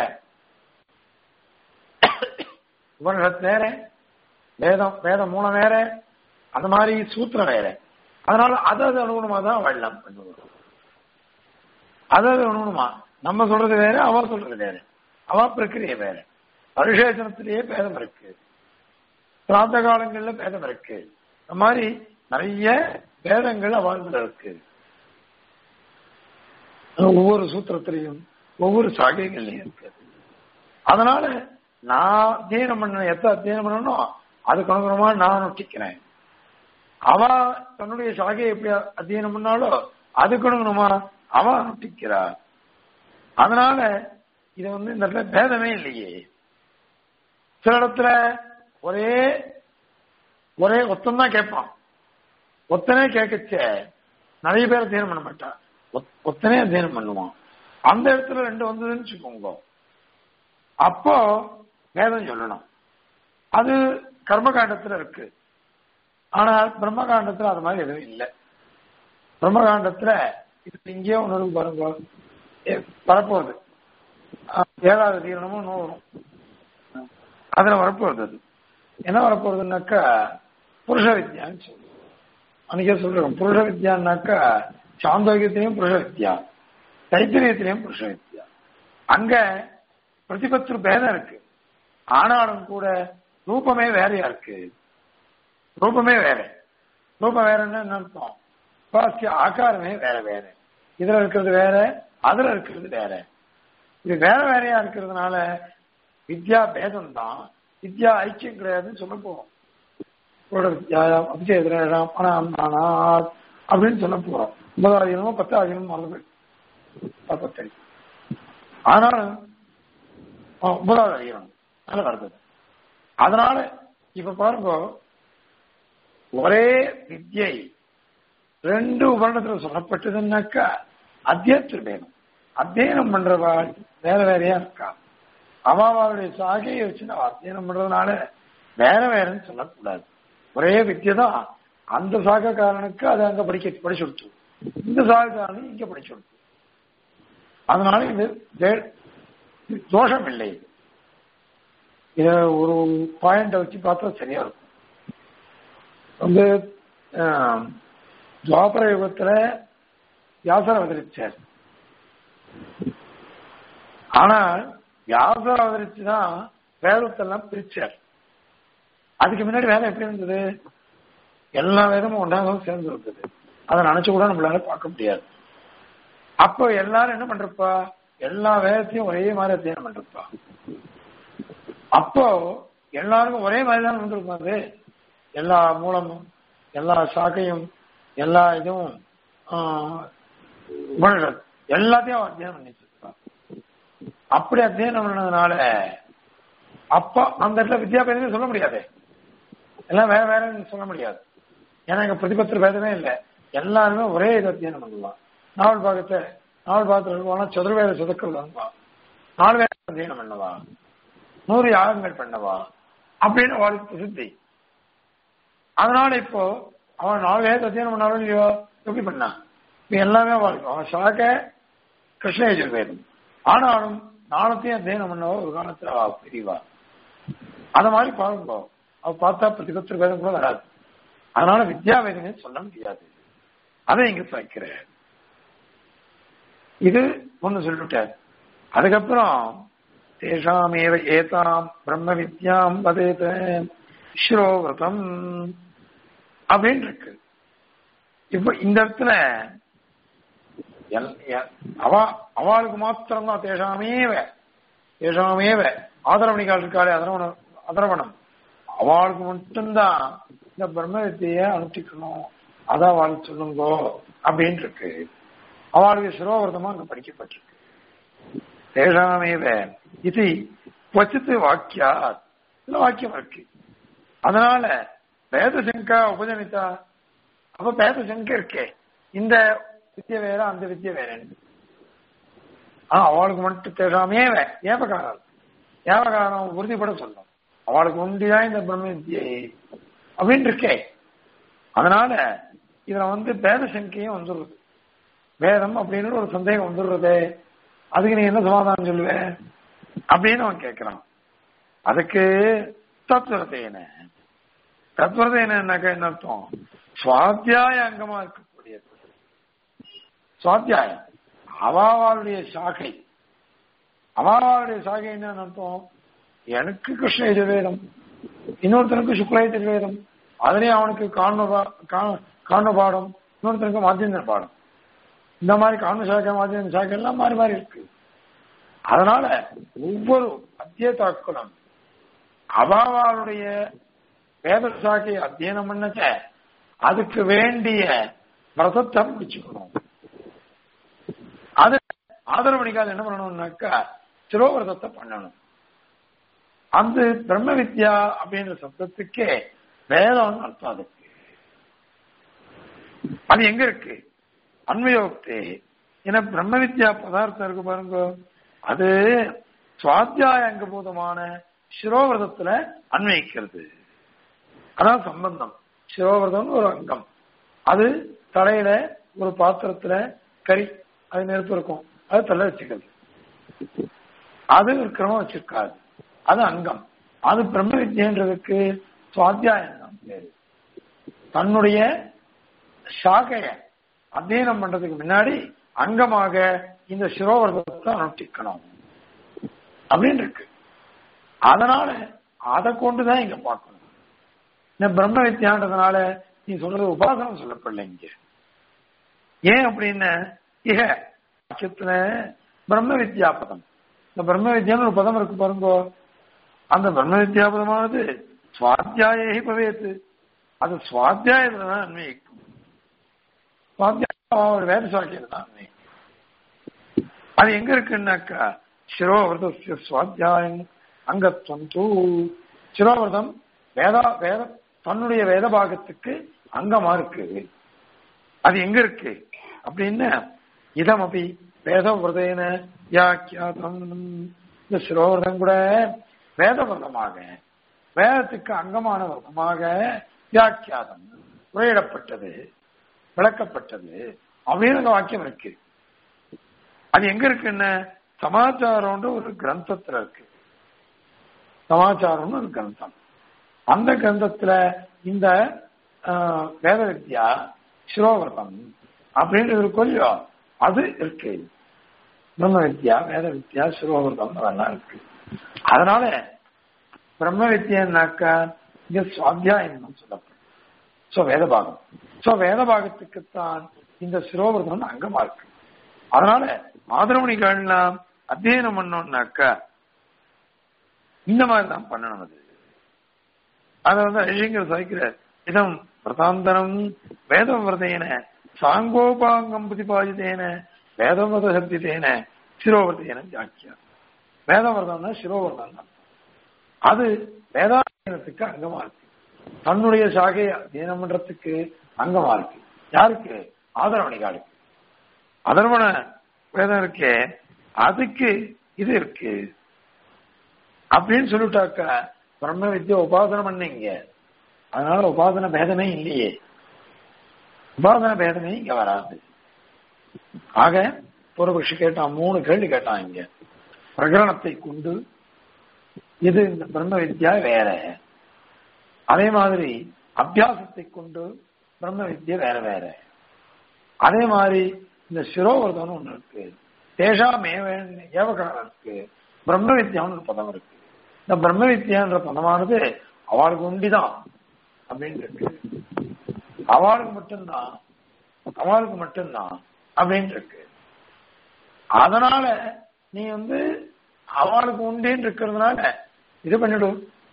உபனிஷத் வேற வேதம் வேதம் மூலம் வேற அந்த மாதிரி சூத்திரம் வேற அதனால அது அது அனுகுணமா தான் வெள்ளம் பண்ணுவோம் அது அது அனுகுணமா நம்ம சொல்றது வேற அவ சொல்றது வேற அவ பிரக்கிரிய வேற பரிசேஷனத்திலேயே பேதம் இருக்கு பிராந்த காலங்கள்ல பேதம் இருக்கு இந்த மாதிரி நிறைய பேதங்கள் அவாழ்ந்துல இருக்கு ஒவ்வொரு சூத்திரத்திலையும் ஒவ்வொரு சாகைகள்லையும் இருக்கு அதனால நான் அத்தியனம் பண்ண எத்த அத்தியனம் பண்ணணும் அதுக்கு அனுகுணமா நான் நொட்டிக்கிறேன் அவ தன்னுடைய சாகையை எப்படி அத்தியனம் பண்ணாலோ அதுக்கு அனுகுணமா அவ நொட்டிக்கிறா அதனால இது வந்து இந்த இடத்துல பேதமே இல்லையே சில இடத்துல ஒரே ஒரே ஒத்தம் கேட்பான் ஒத்தனே கேட்கச்ச நிறைய பேர் அத்தியனம் பண்ண மாட்டான் ஒத்தனே அத்தியனம் பண்ணுவான் அந்த இடத்துல ரெண்டு வந்ததுன்னு வச்சுக்கோங்க அப்போ வேதம் சொல்லணும் அது கர்மகாண்டத்துல இருக்கு ஆனால் பிரம்மகாண்டத்துல அது மாதிரி எதுவும் இல்லை பிரம்மகாண்டத்துல இது இங்கேயே ஒன்று இருக்கு பாருங்க வரப்போகுது ஏழாவது தீரணமும் இன்னும் வரும் அதுல வரப்போகுது அது என்ன வரப்போகுதுன்னாக்கா புருஷ வித்யான்னு சொல்லுவோம் அன்னைக்கே சொல்றோம் புருஷ வித்யான்னாக்கா சாந்தோக்கியத்திலையும் புருஷ வித்யா தைத்திரியத்திலையும் புருஷ வித்யா அங்க பிரதிபத்திரு பேதம் இருக்கு ஆனாலும் கூட ரூபமே வேறையா இருக்கு ரூபமே வேற ரூபம் வேறன்னா என்ன அர்த்தம் பாஸ்ய ஆகாரமே வேற வேற இதுல இருக்கிறது வேற அதுல இருக்கிறது வேற இது வேற வேறையா இருக்கிறதுனால வித்யா பேதம் தான் வித்யா ஐக்கியம் கிடையாதுன்னு சொல்ல போறோம் ஒரு வித்யாயம் அபிஷேகம் பணம் அப்படின்னு சொல்ல போறோம் ஒன்பதாயிரமோ பத்தாயிரமோ மறந்து பத்தஞ்சு அதனால ஆ, ஒன்பதாவது அதிகாரம் நல்ல வருது அதனால இப்ப பாருங்க ஒரே வித்யை ரெண்டு உபரணத்துல சொல்லப்பட்டதுன்னாக்கா அத்தியத்தில் வேணும் அத்தியனம் பண்றவா வேற வேறையா இருக்கா அவாவாவுடைய சாகையை வச்சு நான் அத்தியனம் பண்றதுனால வேற வேறன்னு சொல்லக்கூடாது ஒரே வித்தியை தான் அந்த சாகக்காரனுக்கு அதை அங்க படிக்க படிச்சு கொடுத்து இந்த சாகக்காரனுக்கு இங்க படிச்சு கொடுத்து அதனால இது வே- தோஷம் இல்லை இத ஒரு பாயிண்ட வச்சு பார்த்தா சரியா இருக்கும் வந்து ஆஹ், துவாபர யுகத்துல வியாசர் அவதரிச்சார் ஆனால் வியாசர் அவதரிச்சுதான் வேதத்தெல்லாம் பிரிச்சார் அதுக்கு முன்னாடி வேதம் எப்படி இருந்தது எல்லா வேதமும் ஒன்றாக சேர்ந்து இருந்தது அதை நினைச்சு கூட நம்மளால பார்க்க முடியாது அப்போ எல்லாரும் என்ன பண்றப்பா எல்லா வேதத்தையும் ஒரே மாதிரி அத்தியனம் பண்றப்பா அப்போ எல்லாருக்கும் ஒரே மாதிரி தான் வந்திருக்கும் அது எல்லா மூலமும் எல்லா சாக்கையும் எல்லா இதுவும் ஆஹ், உபனிஷத் எல்லாத்தையும் அவன் அத்தியனம் பண்ணிட்டு இருக்கான் அப்படி அத்தியனம் பண்ணதுனால அப்ப அந்த இடத்துல வித்யாபேதமே சொல்ல முடியாது எல்லாம் வேற வேறன்னு சொல்ல முடியாது ஏன்னா எங்க பிரதிபத்திர பேதமே இல்லை எல்லாருமே ஒரே இது அத்தியனம் பண்ணலாம் நாவல் பாகத்தை நாவல் பாகத்தில் இருக்குவானா சதுர்வேத சுதக்கள் வந்தா நாலு வேத அத்தியனம் பண்ணவா நூறு யாகங்கள் பண்ணவா அப்படின்னு அவளுக்கு பிரசித்தி அதனால இப்போ அவன் நாலு வேத அத்தியனம் பண்ணாலும் இல்லையோ எப்படி பண்ணான் இப்ப எல்லாமே அவளுக்கு அவன் சாக கிருஷ்ண யஜுர்வேதம் ஆனாலும் நாளத்தையும் அத்தியனம் பண்ணவா ஒரு காலத்துல அவ பிரிவா அத மாதிரி பாருங்க அவ பார்த்தா பிரதிபத்திர வேதம் கூட வராது அதனால வித்யா வேதமே சொல்ல முடியாது அதை இங்க சேர்க்கிறேன் இது ஒண்ணு சொல்லிவிட்டார் அதுக்கப்புறம் தேஷாமேவ ஏதாம் பிரம்ம வித்யாம் வதேத ஸ்ரோவிரதம் அப்படின்னு இருக்கு இப்ப இந்த இடத்துல எல்- எ- அவ அவளுக்கு மாத்திரம் தான் தேஷாமேவ தேஷாமேவ ஆதரவணிகால் இருக்காளே அதரவணம் அதரவணம் அவளுக்கு மட்டும்தான் இந்த பிரம்ம வித்தியை அனுஷ்டிக்கணும் அதான் அவளுக்கு சொல்லுங்கோ அப்படின்னு இருக்கு அவளுக்கு சிரோவிரதமா அங்க படிக்கப்பட்டிருக்கு தேஷாமேவ இது கொச்சித்து வாக்கியா இல்ல வாக்கியம் இருக்கு அதனால வேதசங்கா உபஜனித்தா அப்ப வேதசங்க இருக்கே இந்த வித்தியை வேற அந்த வித்தியை வேறன்னு ஆனா அவளுக்கு மட்டும் தேடாமே ஏவகாரம் ஏவகாரம் உறுதிப்பட சொல்லும் அவளுக்கு உண்டிதான் இந்த பிரம்ம வித்தியை அப்படின்னு இருக்கே அதனால இதுல வந்து பேத சங்கையும் வந்துடுறது வேதம் அப்படின்னு ஒரு சந்தேகம் வந்துடுறது அதுக்கு நீ என்ன சமாதானம் சொல்லுவ அப்படின்னு அவன் கேட்கிறான் அதுக்கு தத்துவத்தைன தத்துவத்தைனாக்கா என்ன அர்த்தம் சுவாத்தியாய அங்கமா இருக்கக்கூடியது சுவாத்தியாயம் அவாவாளுடைய சாகை அவாவாளுடைய சாகை என்னன்னு அர்த்தம் எனக்கு கிருஷ்ண யஜுர்வேதம் இன்னொருத்தனுக்கு சுக்ல யஜுர்வேதம் அதுலயும் அவனுக்கு காரண காரண பாடம் இன்னொருத்தனுக்கு மாத்தியந்திர பாடம் இந்த மாதிரி காரண சாக்கை மாத்தியந்திர சாக்கை எல்லாம் மாறி மாறி இருக்கு அதனால ஒவ்வொரு அத்தியதாக்களும் அவாவாளுடைய வேத சாக்கையை அத்தியனம் பண்ணச்ச அதுக்கு வேண்டிய விரதத்தை முடிச்சுக்கணும் அது ஆதரவணிக்கால் என்ன பண்ணணும்னாக்கா சிரோவிரதத்தை பண்ணணும் அந்த பிரம்ம வித்யா அப்படின்ற சப்தத்துக்கே வேதம்னு அர்த்தம் அதுக்கு அது எங்க இருக்கு அன்வயோக்தி ஏன்னா பிரம்ம வித்யா பதார்த்தம் இருக்கு பாருங்க அது சுவாத்தியாய அங்கபூதமான சிரோவிரதத்துல அன்வயிக்கிறது அதான் சம்பந்தம் சிரோவிரதம் ஒரு அங்கம் அது தலையில ஒரு பாத்திரத்துல கறி அது நெருப்பு இருக்கும் அது தலை வச்சுக்கிறது அது கிரமம் வச்சிருக்காது அது அங்கம் அது பிரம்ம வித்யன்றதுக்கு சுவாத்தியாயம் தான் பேரு தன்னுடைய சாகைய அத்தியனம் பண்றதுக்கு முன்னாடி அங்கமாக இந்த சிரோவர்தத்தை அனுஷ்டிக்கணும் அப்படின்னு இருக்கு அதனால அதை கொண்டுதான் இங்க பார்க்கணும் இந்த பிரம்ம வித்யான்றதுனால நீ சொல்றது உபாசனம் சொல்லப்படல இங்க ஏன் அப்படின்னு இக வாக்கியத்துல பிரம்ம வித்யா பதம் இந்த பிரம்ம வித்யான்னு ஒரு பதம் இருக்கு பாருங்க அந்த பிரம்ம வித்யா பதமானது சுவாத்தியாயே பவேத்து அது சுவாத்தியாயத்துல தான் அன்வயிக்கும் சுவாத்தியாயம் ஒரு வேத சாக்கியம் தான் அன்வயிக்கும் அது எங்க இருக்குன்னாக்கா சிரோவிரதஸ்ய சுவாத்தியாயம் அங்கத்வம் தூ சிரோவிரதம் வேதா வேத தன்னுடைய வேத பாகத்துக்கு அங்கமா இருக்கு அது எங்க இருக்கு அப்படின்னு இதம் அப்படி வேதவிரதேன வியாக்கியாதம் இந்த சிரோவிரதம் கூட வேதவிரதமாக வேதத்துக்கு அங்கமான விரதமாக வியாக்கியாதம் உரையிடப்பட்டது விளக்கப்பட்டது அப்படின்னு அந்த வாக்கியம் இருக்கு அது எங்க இருக்குன்னு சமாச்சாரம்ன்ற ஒரு கிரந்தத்துல இருக்கு சமாச்சாரம்னு ஒரு கிரந்தம் அந்த கிரந்தத்துல இந்த ஆஹ், வேத வித்யா சிரோவர்த்தம் அப்படின்றது இருக்கும் இல்லையோ அது இருக்கு பிரம்ம வித்யா வேத வித்யா சிரோவர்த்தம் அதெல்லாம் இருக்கு அதனால பிரம்ம வித்யான்னாக்கா இங்க சுவாத்தியாயம் சொல்லப்படும் சோ வேதபாகம் சோ வேதபாகத்துக்குத்தான் இந்த சிரோவர்த்தம் அங்கமா இருக்கு அதனால ஆதரவணிகள்லாம் அத்தியனம் பண்ணோம்னாக்கா இந்த மாதிரி தான் பண்ணணும் அது அதை வந்து ஐயங்கர் சாய்க்கிறார் இதம் பிரதாந்தரம் வேதம் விரதேன சாங்கோபாங்கம் பிரதிபாதித்தேன வேதவிரத சப்தித்தேன சிரோவர்த்தேன ஜாக்கியா வேதவிரதம்னா சிரோவர்தம் தான் அது வேதாயனத்துக்கு அங்கமா இருக்கு தன்னுடைய சாகையை அத்தியனம் பண்றதுக்கு அங்கமா இருக்கு யாருக்கு ஆதரவணிகாலுக்கு அதர்வன வேதம் இருக்கே அதுக்கு இது இருக்கு அப்படின்னு சொல்லிட்டாக்கா பிரம்ம வித்யா உபாசனை பண்ணீங்க அதனால உபாசன பேதமே இல்லையே உபாசன பேதமே இங்க வராது ஆக பூர்வபக்ஷி கேட்டான் மூணு கேள்வி கேட்டான் இங்க பிரகரணத்தை கொண்டு இது இந்த பிரம்ம வித்யா வேற அதே மாதிரி அபியாசத்தை கொண்டு பிரம்ம வித்யா வேற வேற அதே மாதிரி இந்த சிரோவர்தனம் ஒண்ணு இருக்கு தேஷாம் ஏவகரணம் இருக்கு பிரம்ம வித்யான்னு ஒரு பதம் இருக்கு இந்த பிரம்ம வித்யான்ற பதமானது அவளுக்கு உண்டிதான் அப்படின்னு இருக்கு அவளுக்கு மட்டும்தான் அவளுக்கு மட்டும்தான் அப்படின்னு இருக்கு அதனால நீ வந்து அவளுக்கு உண்டின்னு இருக்கிறதுனால இது பண்ணிடு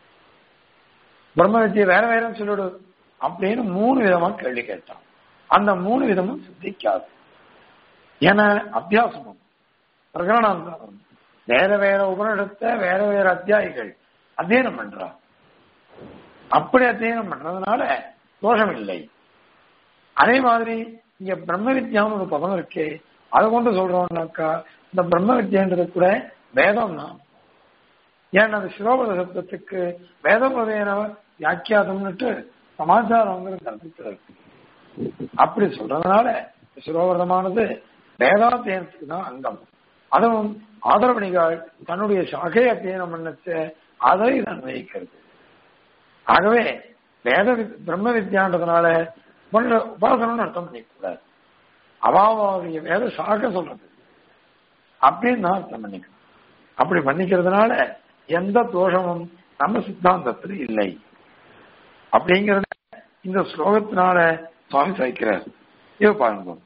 பிரம்ம வித்தியை வேற வேறன்னு சொல்லிடு அப்படின்னு மூணு விதமா கேள்வி கேட்டான் அந்த மூணு விதமும் சித்திக்காது ஏன்னா அத்தியாசமும் பிரகரணாந்தாரம் வேற வேற உபனிடத்தை வேற வேற அத்தியாயிகள் அத்தியனம் பண்றா அப்படி அத்தியனம் பண்றதுனால தோஷம் இல்லை அதே மாதிரி இங்க பிரம்ம வித்யான்னு ஒரு பதம் இருக்கே அதை கொண்டு சொல்றோம்னாக்கா இந்த பிரம்ம வித்யான்றது கூட வேதம் தான் ஏன்னா அந்த சிரோபத சப்தத்துக்கு வேதபதேன வியாக்கியாதம்னுட்டு சமாச்சாரங்கிற கருத்துல இருக்கு அப்படி சொல்றதுனால சிரோவரதமானது வேதாத்தியனத்துக்கு தான் அங்கம் அதுவும் ஆதரவணிகள் தன்னுடைய சாகை அத்தியனம் பண்ணச்சு அதை இது அன்வயிக்கிறது ஆகவே வேத வித்- பிரம்ம வித்யான்றதுனால பண்ற உபாசனம்னு அர்த்தம் பண்ணிக்கூடாது அவாவுடைய வேத சாக சொல்றது அப்படின்னு தான் அர்த்தம் பண்ணிக்கணும் அப்படி பண்ணிக்கிறதுனால எந்த தோஷமும் நம்ம சித்தாந்தத்தில் இல்லை அப்படிங்கறத இந்த ஸ்லோகத்தினால சுவாமி சாய்க்கிறார் இது பாருங்க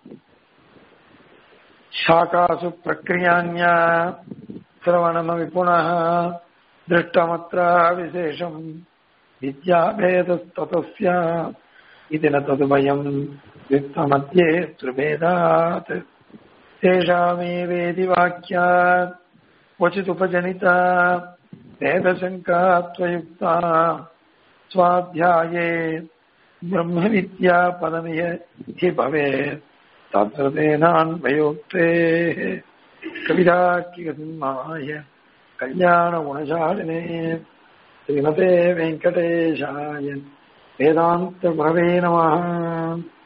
शाखासु प्रक्रियान्या श्रवणमपि पुनः दृष्टमत्र विशेषम् विद्याभेदस्ततस्य इति न तद्वयम् युक्तमध्ये त्रिभेदात् तेषामेवेति वाक्यात् क्वचिदुपजनिता वेदशङ्का त्वयुक्ता स्वाध्याये ब्रह्मविद्या पदमिह हि भवेत् तत्र तेनान्वयोक्तेः कविदाकिगसिंहाय कल्याणगुणशालिने श्रीमते वेङ्कटेशाय वेदान्तगुरवे नमः